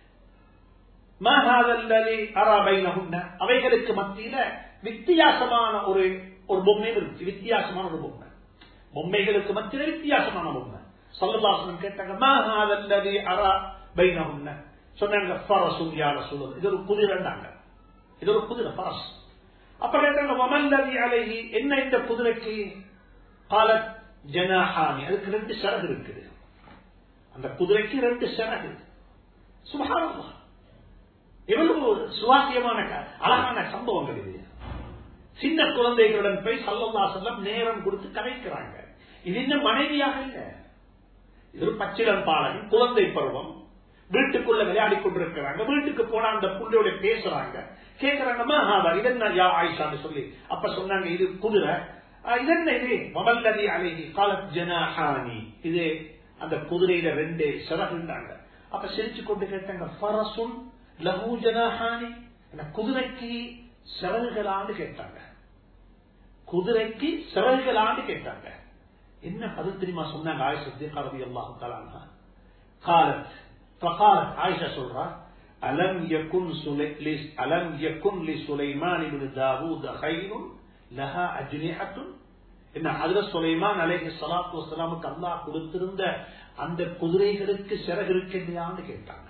ما هذا الذي ارى بينهن அவைகளுக்கு மத்தியில வித்தியாசமான ஒரு ஒரு பொம்மை இருக்கு வித்தியாசமான ஒரு பொம்மை பொம்மைகளுக்கு மத்தியில வித்தியாசமான பொம்மை சொல்லதாசனம் கேட்டாங்க மா هذا الذي ارى بينهن சொன்னாங்க ஃபரசும் யா ரசூல் இது ஒரு குதிரைண்டாங்க இது ஒரு குதிரை பரஸ் அப்ப கேட்டாங்க வமல்லதி அலைஹி என்ன இந்த குதிரைக்கு கால ஜனாஹானி அதுக்கு ரெண்டு சிறகு இருக்குது அந்த குதிரைக்கு ரெண்டு சிறகு சுபகாரமா எவ்வளவு சுவாசியமான அழகான சம்பவங்கள் இது சின்ன குழந்தைகளுடன் போய் சல்லல்லா செல்லம் நேரம் கொடுத்து கலைக்கிறாங்க இது இன்னும் மனைவியாக இல்லை இது ஒரு பச்சிடம் பாலகன் குழந்தை பருவம் வீட்டுக்குள்ள விளையாடி கொண்டிருக்கிறாங்க வீட்டுக்கு போனா அந்த புள்ளையோட பேசுறாங்க கேட்கிறாங்க இதென்ன யா ஆயிஷான்னு சொல்லி அப்ப சொன்னாங்க இது குதிரை இதென்ன இது மமல்லதி அழகி காலத் ஜனஹானி இது அந்த குதிரையில ரெண்டு சிறகுண்டாங்க அப்ப சிரிச்சு கொண்டு கேட்டாங்க பரசும் லகு ஜனஹானி குதிரைக்கு சிறகுகளான்னு கேட்டாங்க குதிரைக்கு சிறகுகளான்னு கேட்டாங்க என்ன பதில் தெரியுமா சொன்னாங்க ஆயிஷா ரதி அல்லாஹு தலானா காலத் فقالت عائشة சொல்றா ألم يكن ألم يكن لسليمان بن داوود خير لها أجنحة என்ன அதுல சுலைமான் அலேஹி சலாத்து வசலாமுக்கு அல்லாஹ் கொடுத்திருந்த அந்த குதிரைகளுக்கு சிறகு இருக்கின்றான்னு கேட்டாங்க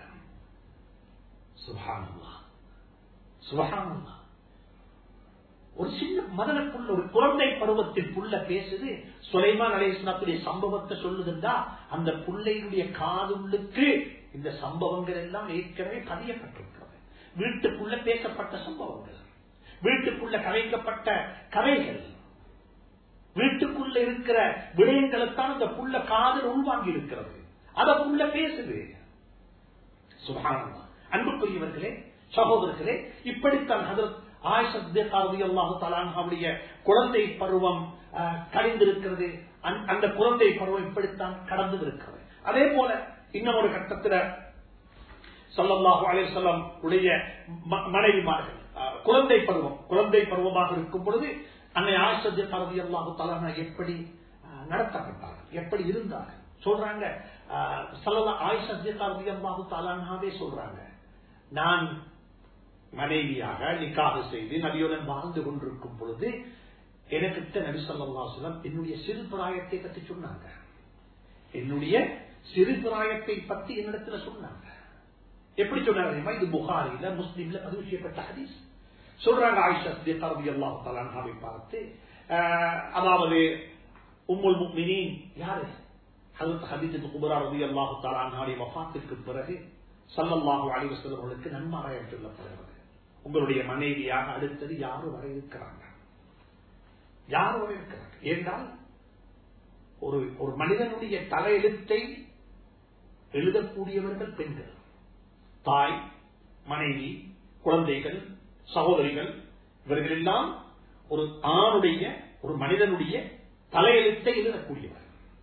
சுபானல்லா சுபானல்லா ஒரு சின்ன மதனுக்குள்ள ஒரு குழந்தை பருவத்தில் புள்ள பேசுது சுலைமான் அலேஸ்லாத்துடைய சம்பவத்தை சொல்லுதுண்டா அந்த பிள்ளைகளுடைய காதுள்ளுக்கு இந்த சம்பவங்கள் எல்லாம் ஏற்கனவே பதியப்பட்டிருக்கிறது வீட்டுக்குள்ள பேசப்பட்ட சம்பவங்கள் வீட்டுக்குள்ள கலைக்கப்பட்ட கதைகள் வீட்டுக்குள்ள இருக்கிற விடயங்களைத்தான் அந்த புள்ள காதல் உள்வாங்கி இருக்கிறது அத புள்ள பேசுது சுபானமா அன்புக்குரியவர்களே சகோதரர்களே இப்படித்தான் ஆயுடைய குழந்தை பருவம் கழிந்திருக்கிறது அந்த குழந்தை பருவம் இப்படித்தான் கடந்து இருக்கிறது அதே போல இன்னொரு கட்டத்தில் சொல்லல்லாஹு அலிசல்லாம் உடைய மனைவிமார்கள் குழந்தை பருவம் குழந்தை பருவமாக இருக்கும் பொழுது அன்னை ஆயுஷத்திய கருதி அல்லாஹு தலான எப்படி நடத்தப்பட்டார்கள் எப்படி இருந்தார்கள் சொல்றாங்க ஆயுஷத்திய கருதி அல்லாஹு தலானாவே சொல்றாங்க நான் மனைவியாக நிக்காக செய்து நபியுடன் வாழ்ந்து கொண்டிருக்கும் பொழுது எனக்கு நபி சொல்லா சொல்லம் என்னுடைய சிறு பிராயத்தை பற்றி சொன்னாங்க என்னுடைய சிறு பிராயத்தை பற்றி என்னிடத்துல சொன்னாங்க எப்படி சொன்னாங்க இது புகாரில முஸ்லீம்ல பதிவு செய்யப்பட்ட ஹதீஸ் சொல்றாங்க ஆயிஷா ரவி அல்லாஹு தலான்ஹாவை பார்த்து அதாவது உம்முல் முக்மினின் யாரு ஹதரத் ஹதீஜத் குபரா ரவி அல்லாஹு தலான்ஹாவுடைய வஃபாத்திற்கு பிறகு சல்லல்லாஹு அலைஹி வஸல்லம் அவர்களுக்கு நன்மாராயம் சொல்லப்படுகிறது உங்களுடைய மனைவியாக அடுத்தது யாரும் வர இருக்கிறாங்க யாரும் வர இருக்கிறாங்க ஏனென்றால் ஒரு ஒரு மனிதனுடைய தலையெழுத்தை எழுதக்கூடியவர்கள் பெண்கள் தாய் மனைவி குழந்தைகள் சகோதரிகள் இவர்கள் எல்லாம் ஒரு ஆணுடைய ஒரு மனிதனுடைய தலையெழுத்தை எழுதக்கூடியவர்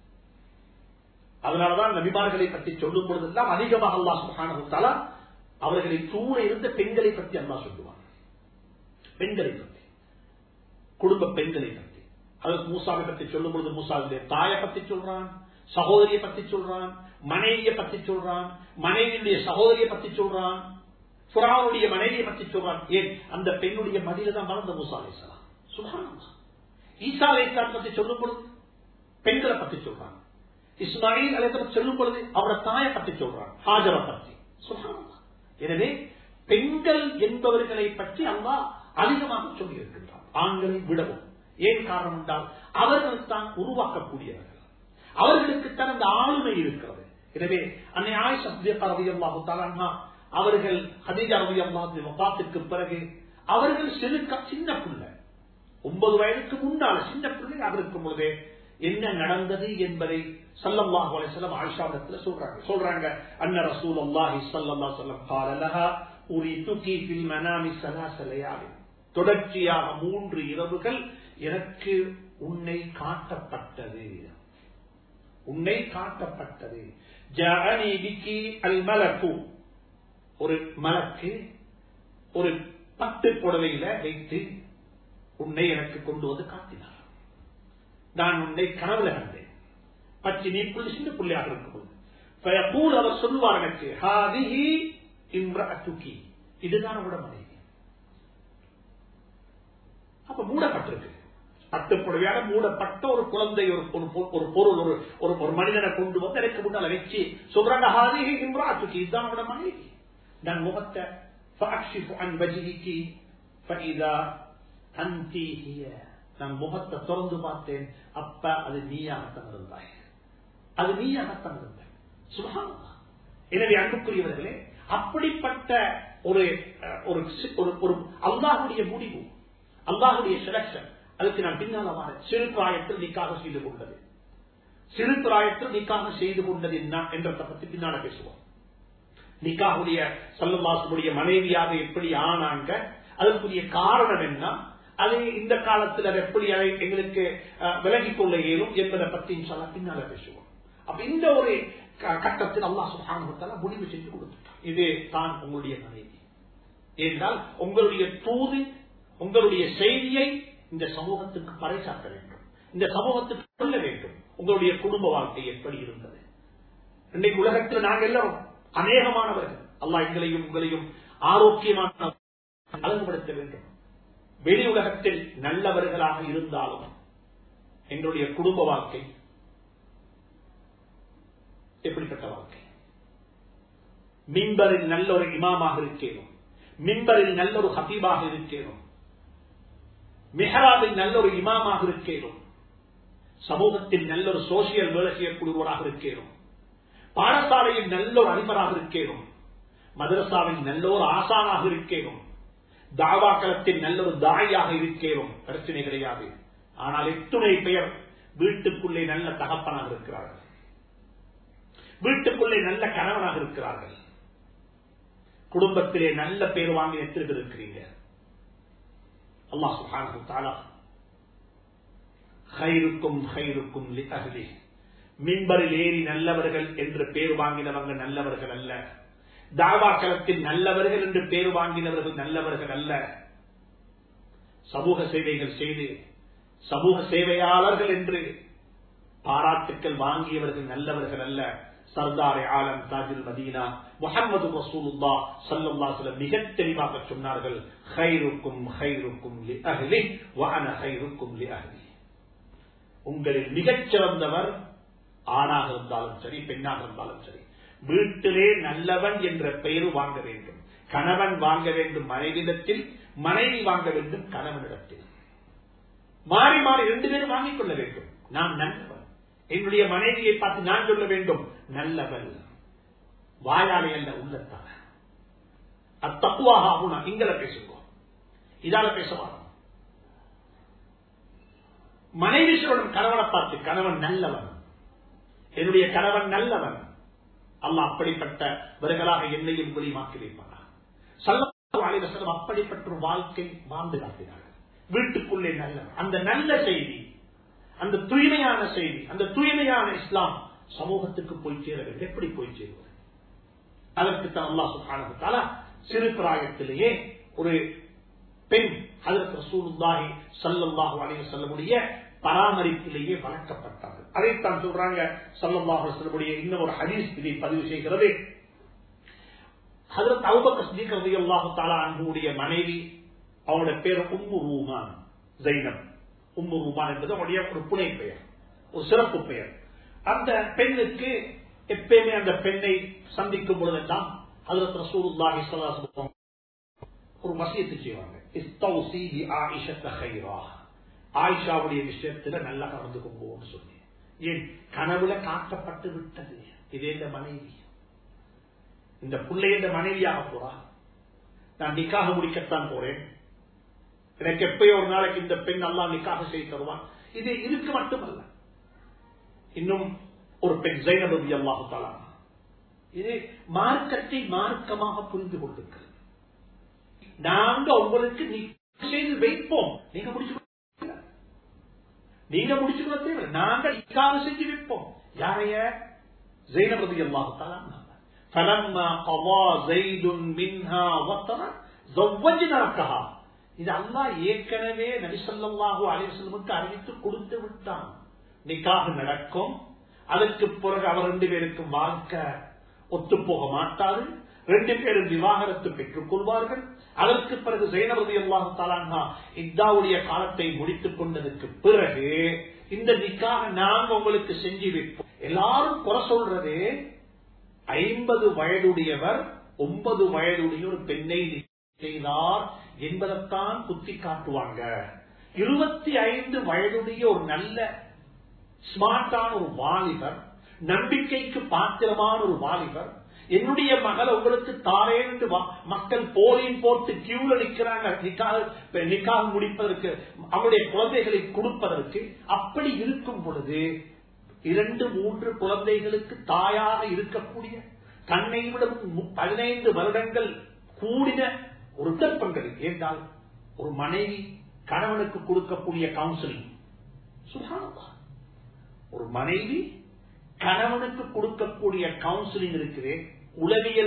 அதனாலதான் நபிமார்களை பற்றி சொல்லும் பொழுதெல்லாம் அதிகமாக அல்லா சுகான அவர்களை தூர இருந்த பெண்களை பற்றி அல்லா சொல்லுவார் பெண்களை பற்றி குடும்ப பெண்களை பற்றி அதற்கு மூசாவை பற்றி சொல்லும் பொழுது மூசாவுடைய தாயை பற்றி சொல்றான் சகோதரியை பற்றி சொல்றான் மனைவியை பற்றி சொல்றான் மனைவியுடைய சகோதரியை பற்றி சொல்றான் புறாவுடைய மனைவியை பற்றி சொல்றான் ஏன் அந்த பெண்ணுடைய மதியில தான் வளர்ந்த மூசா அலிசலாம் சுகானமா ஈசா அலிஸ்லாம் பற்றி சொல்லும் பொழுது பெண்களை பற்றி சொல்றான் இஸ்மாயில் அலிஸ்லாம் சொல்லும் பொழுது அவரோட தாயை பற்றி சொல்றான் ஹாஜரை பற்றி சுகானமா எனவே பெண்கள் என்பவர்களை பற்றி அல்லா அதிகமாக சொல்லி இருக்கின்றார் ஆண்களை விடவும் ஏன் காரணம் என்றால் அவர்கள் தான் உருவாக்கக்கூடியவர்கள் அவர்களுக்கு தான் அந்த ஆளுமை இருக்கிறது எனவே அன்னை ஆயிஷா ரவி அல்லாஹு தாலா அவர்கள் ஹதீஜா ரவி அல்லாஹு வபாத்திற்கு பிறகு அவர்கள் சிறு சின்ன பிள்ளை ஒன்பது வயதுக்கு முன்னால சின்ன பிள்ளை இருக்கும் பொழுதே என்ன நடந்தது என்பதை சல்லல்லாஹு அலைஹிஸ்ஸலாம் ஆயிஷாவிடத்துல சொல்றாங்க சொல்றாங்க அன்ன ரசூல் அல்லாஹி ஸல்லல்லாஹு அலைஹி வஸல்லம் قال لها உரிதுகி ஃபில் மனாமி ஸலாஸ லயாலி தொடர்ச்சியாக மூன்று இரவுகள் எனக்கு உன்னை காட்டப்பட்டது உன்னை காட்டப்பட்டது ஜஅனி பிகி அல் மலக்கு ஒரு மலக்கு ஒரு பட்டு புடவையில வைத்து உன்னை எனக்கு கொண்டு வந்து காட்டினார் நான் உன்னை கனவுல கண்டேன் பச்சை நீ புள்ளி சின்ன புள்ளியாக இருக்கும்போது அவர் சொல்லுவார் எனக்கு ஹாதிஹி இம்ரஅத்துகி இதுதான் உட மனைவி அப்ப மூடப்பட்டிருக்கு பட்டு புடவையாக மூடப்பட்ட ஒரு குழந்தை ஒரு ஒரு பொருள் ஒரு ஒரு ஒரு மனிதனை கொண்டு வந்து எனக்கு முன்னால வச்சு சொல்றாங்க ஹாதிஹி இம்ரஅத்துகி இதுதான் உட மனைவி நான் முகத்தை فأكشف عن وجهك فإذا أنت هي நான் முகத்தை திறந்து பார்த்தேன் அப்ப அது நீயாகத்தான் இருந்தாய் அது நீயாகத்தான் இருந்தாய் சுகானமா எனவே அன்புக்குரியவர்களே அப்படிப்பட்ட ஒரு ஒரு அல்லாஹுடைய முடிவு அல்லாஹுடைய செலக்ஷன் அதுக்கு நான் பின்னால வர சிறு பிராயத்தில் நீக்காக செய்து கொண்டது சிறு பிராயத்தில் நீக்காக செய்து கொண்டது என்ன என்றதை பத்தி பின்னால பேசுவோம் நிக்காவுடைய சல்லுமாசுடைய மனைவியாக எப்படி ஆனாங்க அதற்குரிய காரணம் என்ன அது இந்த காலத்தில் அது எப்படி அதை எங்களுக்கு விலகிக் கொள்ள இயலும் என்பதை பற்றி சொல்ல பின்னால பேசுவோம் அப்ப இந்த ஒரு கட்டத்தில் அல்லா சுகானத்தால முடிவு செஞ்சு கொடுத்துட்டான் இது தான் உங்களுடைய மனைவி என்றால் உங்களுடைய தூது உங்களுடைய செய்தியை இந்த சமூகத்துக்கு பறைசாற்ற வேண்டும் இந்த சமூகத்துக்கு சொல்ல வேண்டும் உங்களுடைய குடும்ப வாழ்க்கை எப்படி இருந்தது இன்னைக்கு உலகத்தில் நாங்கள் எல்லாரும் அநேகமானவர்கள் அல்லா எங்களையும் உங்களையும் ஆரோக்கியமான அழகுபடுத்த வேண்டும் வெளி உலகத்தில் நல்லவர்களாக இருந்தாலும் எங்களுடைய குடும்ப வாழ்க்கை எப்படிப்பட்ட வாழ்க்கை மின்பரில் நல்ல ஒரு இமாமாக இருக்கேனும் மின்பரில் நல்ல ஒரு ஹபீபாக இருக்கேனும் மெஹராபில் நல்ல ஒரு இமாமாக இருக்கேனும் சமூகத்தில் நல்ல ஒரு சோசியல் வேலை செய்யக்கூடியவராக இருக்கேனும் பாடசாலையில் நல்ல ஒரு அதிபராக இருக்கேனும் மதரசாவில் நல்ல ஒரு ஆசானாக இருக்கேனும் தாவாக்களத்தில் நல்ல ஒரு தாயாக இருக்கேனும் பிரச்சனை கிடையாது ஆனால் எத்துணை பெயர் வீட்டுக்குள்ளே நல்ல தகப்பனாக இருக்கிறார்கள் வீட்டுக்குள்ளே நல்ல கணவனாக இருக்கிறார்கள் குடும்பத்திலே நல்ல பேர் வாங்கி எத்தனை பேர் இருக்கிறீங்க அல்லாஹ் சுப்ஹானஹு தஆலா ஹைருக்கும் ஹைருக்கும் லி அஹ்லி மின்பரில் ஏறி நல்லவர்கள் என்று பேர் வாங்கினவங்க நல்லவர்கள் அல்ல தாவா களத்தில் நல்லவர்கள் என்று பேர் வாங்கினவர்கள் நல்லவர்கள் அல்ல சமூக சேவைகள் செய்து சமூக சேவையாளர்கள் என்று பாராட்டுக்கள் வாங்கியவர்கள் நல்லவர்கள் அல்ல சர்தார் ஆலம் தாஜுல் மதீனா முகமது ரசூலுல்லா சல்லல்லா சில மிக தெளிவாக சொன்னார்கள் ஹைருக்கும் ஹைருக்கும் லி அஹ்லி வஅன ஹைருக்கும் லி அஹ்லி உங்களில் மிகச் சிறந்தவர் ஆணாக இருந்தாலும் சரி பெண்ணாக இருந்தாலும் சரி வீட்டிலே நல்லவன் என்ற பெயர் வாங்க வேண்டும் கணவன் வாங்க வேண்டும் மனைவிடத்தில் மனைவி வாங்க வேண்டும் கணவனிடத்தில் மாறி மாறி ரெண்டு பேரும் வாங்கிக் கொள்ள வேண்டும் நான் நல்லவன் என்னுடைய மனைவியை பார்த்து நான் சொல்ல வேண்டும் நல்லவன் வாயாலை அல்ல உள்ளத்தால அத்தப்புவாக ஆகுனா இங்கல பேசுவோம் இதால பேசுவாங்க மனைவி சொல்லணும் கணவனை பார்த்து கணவன் நல்லவன் என்னுடைய கணவன் நல்லவன் அல்ல அப்படிப்பட்டவர்களாக என்னையும் வெளிமாக்கி வைப்பாரா சல்லம் அப்படிப்பட்ட ஒரு வாழ்க்கை வாழ்ந்து காட்டினார்கள் வீட்டுக்குள்ளே நல்லவன் அந்த நல்ல செய்தி அந்த தூய்மையான செய்தி அந்த தூய்மையான இஸ்லாம் சமூகத்துக்கு போய் சேர வேண்டும் எப்படி போய் சேருவது அதற்கு தான் அல்லா சுகானத்தால சிறு பிராயத்திலேயே ஒரு பெண் அதற்கு ரசூலுல்லாஹி சல்லல்லாஹு அலைஹி செல்லமுடைய பராமரிப்பிலேயே வளர்க்கப்பட்டார்கள் அதைத்தான் சொல்றாங்க சல்லல்லாஹு செல்லமுடைய இன்னும் ஒரு ஹதீஸ் இதை பதிவு செய்கிறது ஹதரத் அவுபக்கர் சித்திக் ரலியல்லாஹு தஆலா அன்ஹுடைய மனைவி அவங்களுடைய பேர் உம்மு ரூமான் ஜைனப் உம்மு ரூமான் என்பது அவருடைய ஒரு புனை பெயர் ஒரு சிறப்பு பெயர் அந்த பெண்ணுக்கு எப்பயுமே அந்த பெண்ணை சந்திக்கும் பொழுதெல்லாம் ஹதரத் ரசூலுல்லாஹி ஸல்லல்லாஹு அலைஹி வஸல்லம் ஒரு வசியத்து செய்வாங்க இஸ்தௌசி பி ஆயிஷத்த கைரா ஆயிஷாவுடைய விஷயத்துல நல்லா கலந்து கொள்வோம்னு சொல்லி ஏன் கனவுல காட்டப்பட்டு விட்டது இதே இந்த மனைவி இந்த பிள்ளை இந்த மனைவியாக போறா நான் நிக்காக முடிக்கத்தான் போறேன் எனக்கு எப்பயோ ஒரு நாளைக்கு இந்த பெண் நல்லா நிக்காக செய்து தருவான் இது இதுக்கு மட்டுமல்ல இன்னும் ஒரு பெண் ஜைனபதி அல்லாஹு தாலா இது மார்க்கத்தை மார்க்கமாக புரிந்து கொண்டிருக்கிறது நாங்க உங்களுக்கு நீ செய்து வைப்போம் நீங்க முடிச்சு நீங்க முடிச்சுக்கொள்ள தேவை நாங்க இக்காக செஞ்சு வைப்போம் யாரைய ஜெயினபதி அல்லாஹு فلما قضى زيد منها وطرا زوجناكها இது அல்லாஹ் ஏற்கனவே நபிசல்லாஹு அலிவசல்லமுக்கு அறிவித்து கொடுத்து விட்டான் நிக்காக நடக்கும் அதற்கு பிறகு அவர் ரெண்டு பேருக்கும் வாழ்க்கை ஒத்து போக மாட்டாது ரெண்டு பேரும் விவாகரத்து பெற்றுக் கொள்வார்கள் அதற்கு பிறகு ஜெயனபதி அல்லாஹு தாலான்ஹா இத்தாவுடைய காலத்தை முடித்துக் கொண்டதற்கு பிறகு இந்த நிக்காக நாங்க உங்களுக்கு செஞ்சு வைப்போம் எல்லாரும் குறை சொல்றது ஐம்பது வயதுடையவர் ஒன்பது வயதுடைய ஒரு பெண்ணை செய்தார் என்பதைத்தான் குத்தி காட்டுவாங்க இருபத்தி ஐந்து வயதுடைய ஒரு நல்ல ஸ்மார்ட்டான ஒரு வாலிபர் நம்பிக்கைக்கு பாத்திரமான ஒரு வாலிபர் என்னுடைய மகள் உங்களுக்கு தாரேன் என்று மக்கள் போலின் போட்டு கியூல நிற்கிறாங்க நிக்காக முடிப்பதற்கு அவருடைய குழந்தைகளை கொடுப்பதற்கு அப்படி இருக்கும் பொழுது இரண்டு மூன்று குழந்தைகளுக்கு தாயாக இருக்கக்கூடிய தன்னை விட பதினைந்து வருடங்கள் கூடின ஒரு தர்ப்பங்கள் என்றால் ஒரு மனைவி கணவனுக்கு கொடுக்கக்கூடிய கவுன்சிலிங் சுகானதா ஒரு மனைவி கணவனுக்கு கொடுக்கக்கூடிய கவுன்சிலிங் இருக்குது உளவியல்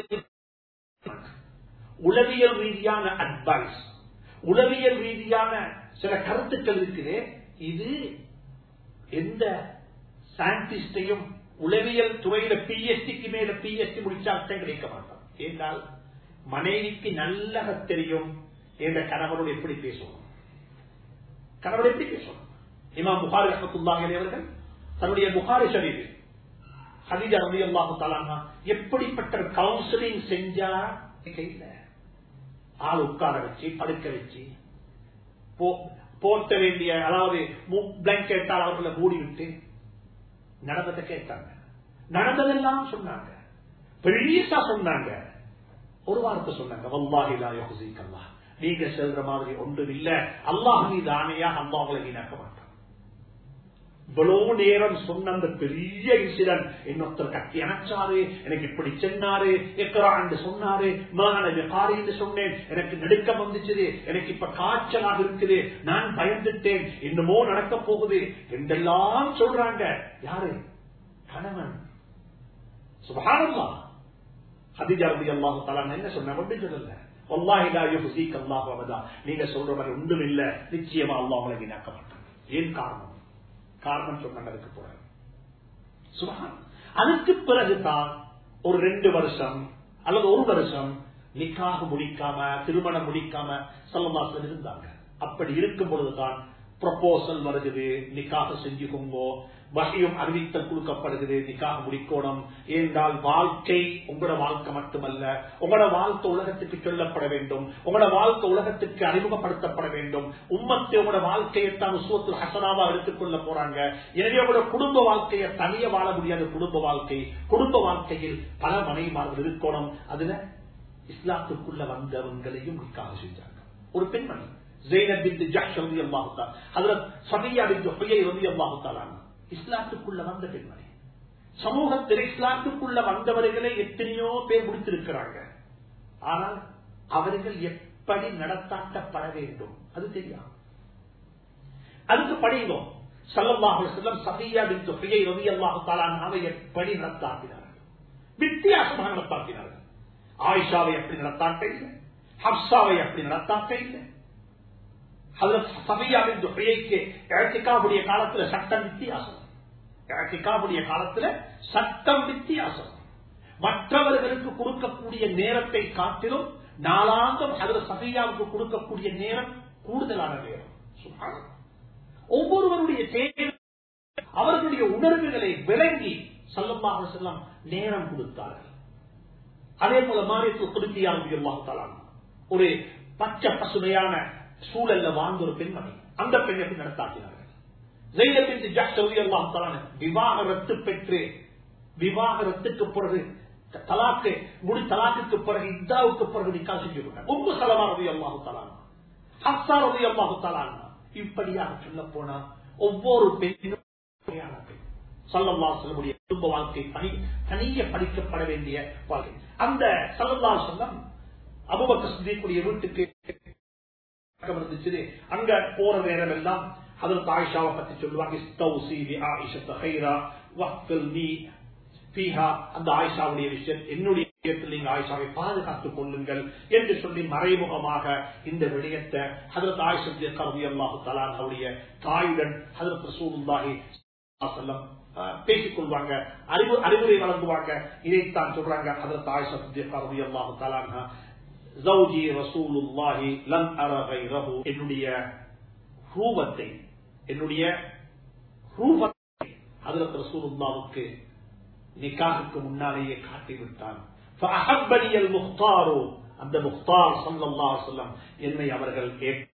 உளவியல் ரீதியான அட்வைஸ் உளவியல் ரீதியான சில கருத்துக்கள் இருக்குது இது எந்த சயின்டிஸ்டையும் உளவியல் துறையில பிஎஸ்டிக்கு மேல பிஎஸ்டி முடிச்சால்தான் கிடைக்க மாட்டான் ஏனால் மனைவிக்கு நல்ல தெரியும் என்ற கணவனோடு எப்படி பேசணும் கணவன் எப்படி பேசணும் இமாம் புகாரி ரஹத்துல்லாஹி அவர்கள் தன்னுடைய புகாரி ஷரீஃபில் ஹதீஜா ரவி அல்லாஹு தாலானா எப்படிப்பட்ட கவுன்சிலிங் செஞ்சா கையில ஆள் உட்கார வச்சு படுக்க வச்சு போர்த்த வேண்டிய அதாவது பிளாங்கெட்டால் அவர்களை மூடி விட்டு நடந்ததை கேட்டாங்க நடந்ததெல்லாம் சொன்னாங்க பெரியசா சொன்னாங்க ஒரு வார்த்தை சொன்னாங்க வல்லாஹிலா யோசிக்கல்லா நீங்க செல்ற மாதிரி ஒன்றும் இல்ல அல்லாஹ் மீது ஆணையாக அல்லாஹுல வீணாக்க மாட்டான் இவ்வளவு நேரம் சொன்ன அந்த பெரிய இன்சிடென்ட் இன்னொருத்தர் கட்டி அணைச்சாரு எனக்கு இப்படி சென்னாரு எக்கராண்டு சொன்னாரு மகனது காரின்னு சொன்னேன் எனக்கு நடுக்கம் வந்துச்சு எனக்கு இப்ப காய்ச்சலாக இருக்குது நான் பயந்துட்டேன் என்னமோ நடக்க போகுது என்றெல்லாம் சொல்றாங்க யாரு கணவன் சுபானல்லா ஹதிஜா ரதி அல்லாஹு தலா என்ன சொன்ன ஒன்று சொல்லல நீங்க சொல்ற மாதிரி ஒன்றும் இல்ல நிச்சயமா அல்லா உங்களை வீணாக்க மாட்டாங்க ஏன் காரணம் காரணம் சொன்னாங்க அதுக்கு போறாங்க சுபான் அதுக்கு பிறகுதான் ஒரு ரெண்டு வருஷம் அல்லது ஒரு வருஷம் நிக்காக முடிக்காம திருமணம் முடிக்காம சொல்லமாசல் இருந்தாங்க அப்படி இருக்கும் பொழுதுதான் ப்ரொபோசல் வருகிறது நிக்காக செஞ்சுக்கோங்கோ வகையும் அறிவித்தல் கொடுக்கப்படுகிறது நிக்காக முடிக்கணும் ஏனென்றால் வாழ்க்கை உங்களோட வாழ்க்கை மட்டுமல்ல உங்களோட வாழ்க்கை உலகத்துக்கு சொல்லப்பட வேண்டும் உங்களோட வாழ்க்கை உலகத்துக்கு அறிமுகப்படுத்தப்பட வேண்டும் உம்மத்தை உங்களோட வாழ்க்கையை தான் உசுவத்தில் ஹசனாவா எடுத்துக்கொள்ள போறாங்க எனவே உங்களோட குடும்ப வாழ்க்கையை தனிய வாழ முடியாத குடும்ப வாழ்க்கை குடும்ப வாழ்க்கையில் பல மனைவிமார்கள் இருக்கணும் அதுல இஸ்லாத்துக்குள்ள வந்தவங்களையும் நிக்காக செஞ்சாங்க ஒரு பெண்மணி ஜெயினப் பின் ஜஹ் ரதி அல்லாஹு தஆலா ஹஜ்ரத் சபியா பின் ஹுயை ரதி அல்லாஹு தஆலா இஸ்லாத்துக்குள்ள வந்த பெண்மணி சமூகத்தில் இஸ்லாத்துக்குள்ள வந்தவர்களை எத்தனையோ பேர் முடித்திருக்கிறாங்க ஆனால் அவர்கள் எப்படி நடத்தாட்டப்பட வேண்டும் அது தெரியாது அதுக்கு படிங்கோ சல்லல்லாஹு செல்லம் சபியா பின் ஹுயை ரதி அல்லாஹு தஆலா எப்படி நடத்தாட்டினார்கள் வித்தியாசமாக நடத்தாட்டினார்கள் ஆயிஷாவை எப்படி நடத்தாட்ட இல்லை ஹப்சாவை எப்படி நடத்தாட்ட இல்லை காலத்துல சட்டம் வித்தியாசம் காலத்துல சட்டம் வித்தியாசம் மற்றவர்களுக்கு கொடுக்கக்கூடிய நேரத்தை காட்டிலும் நாளாந்தம் அதுல சபையாவுக்கு கொடுக்கக்கூடிய நேரம் கூடுதலான நேரம் ஒவ்வொருவருடைய தேவை அவர்களுடைய உணர்வுகளை விளங்கி சொல்லமாக செல்லம் நேரம் கொடுத்தார்கள் அதே போல மாறியத்து திருப்தியாக ஒரு பச்சை பசுமையான சூழல்ல வாழ்ந்த ஒரு பெண்மணி அந்த பெண் எப்படி நடத்தாக்கினார்கள் விவாகரத்து பெற்று விவாகரத்துக்கு பிறகு தலாக்கு முடி தலாக்குக்கு பிறகு இந்தாவுக்கு பிறகு நிக்கா செஞ்சு விட்டார் உப்பு சலமாரதி அல்லாஹு தலானா ஹஸ்தாரதி அல்லாஹு தலானா இப்படியாக சொல்ல போனா ஒவ்வொரு பெண்ணும் சல்லல்லா சொல்லக்கூடிய குடும்ப வாழ்க்கை தனி தனிய படிக்கப்பட வேண்டிய வாழ்க்கை அந்த சல்லல்லா சொல்லம் அபுபக்க சிந்திக்கூடிய வீட்டுக்கு இருந்துச்சு அங்க போற நேரம் எல்லாம் அதற்கு ஆயிஷாவை பத்தி சொல்லுவாங்க அந்த ஆயிஷாவுடைய விஷயம் என்னுடைய விஷயத்தில் நீங்க ஆயிஷாவை பாதுகாத்துக் கொள்ளுங்கள் என்று சொல்லி மறைமுகமாக இந்த விடயத்தை ஹதரத் ஆயிஷத்திய கருவி அல்லாஹு தலானுடைய தாயுடன் ஹதரத் ரசூலுல்லாஹி பேசிக் கொள்வாங்க அறிவு அறிவுரை வழங்குவாங்க இதைத்தான் சொல்றாங்க ஹதரத் ஆயிஷா கருவி அல்லாஹு தலானா ஜவுஜி ரசூலுல்லாஹி லம் அர கைரஹு என்னுடைய ரூபத்தை என்னுடைய ரூபத்தை ஹதரத் ரசூலுல்லாவுக்கு நிக்காவுக்கு முன்னாலேயே காட்டிவிட்டான் அந்த முக்தார் சல்லல்லாஹு அலைஹி வஸல்லம் என்னை அவர்கள்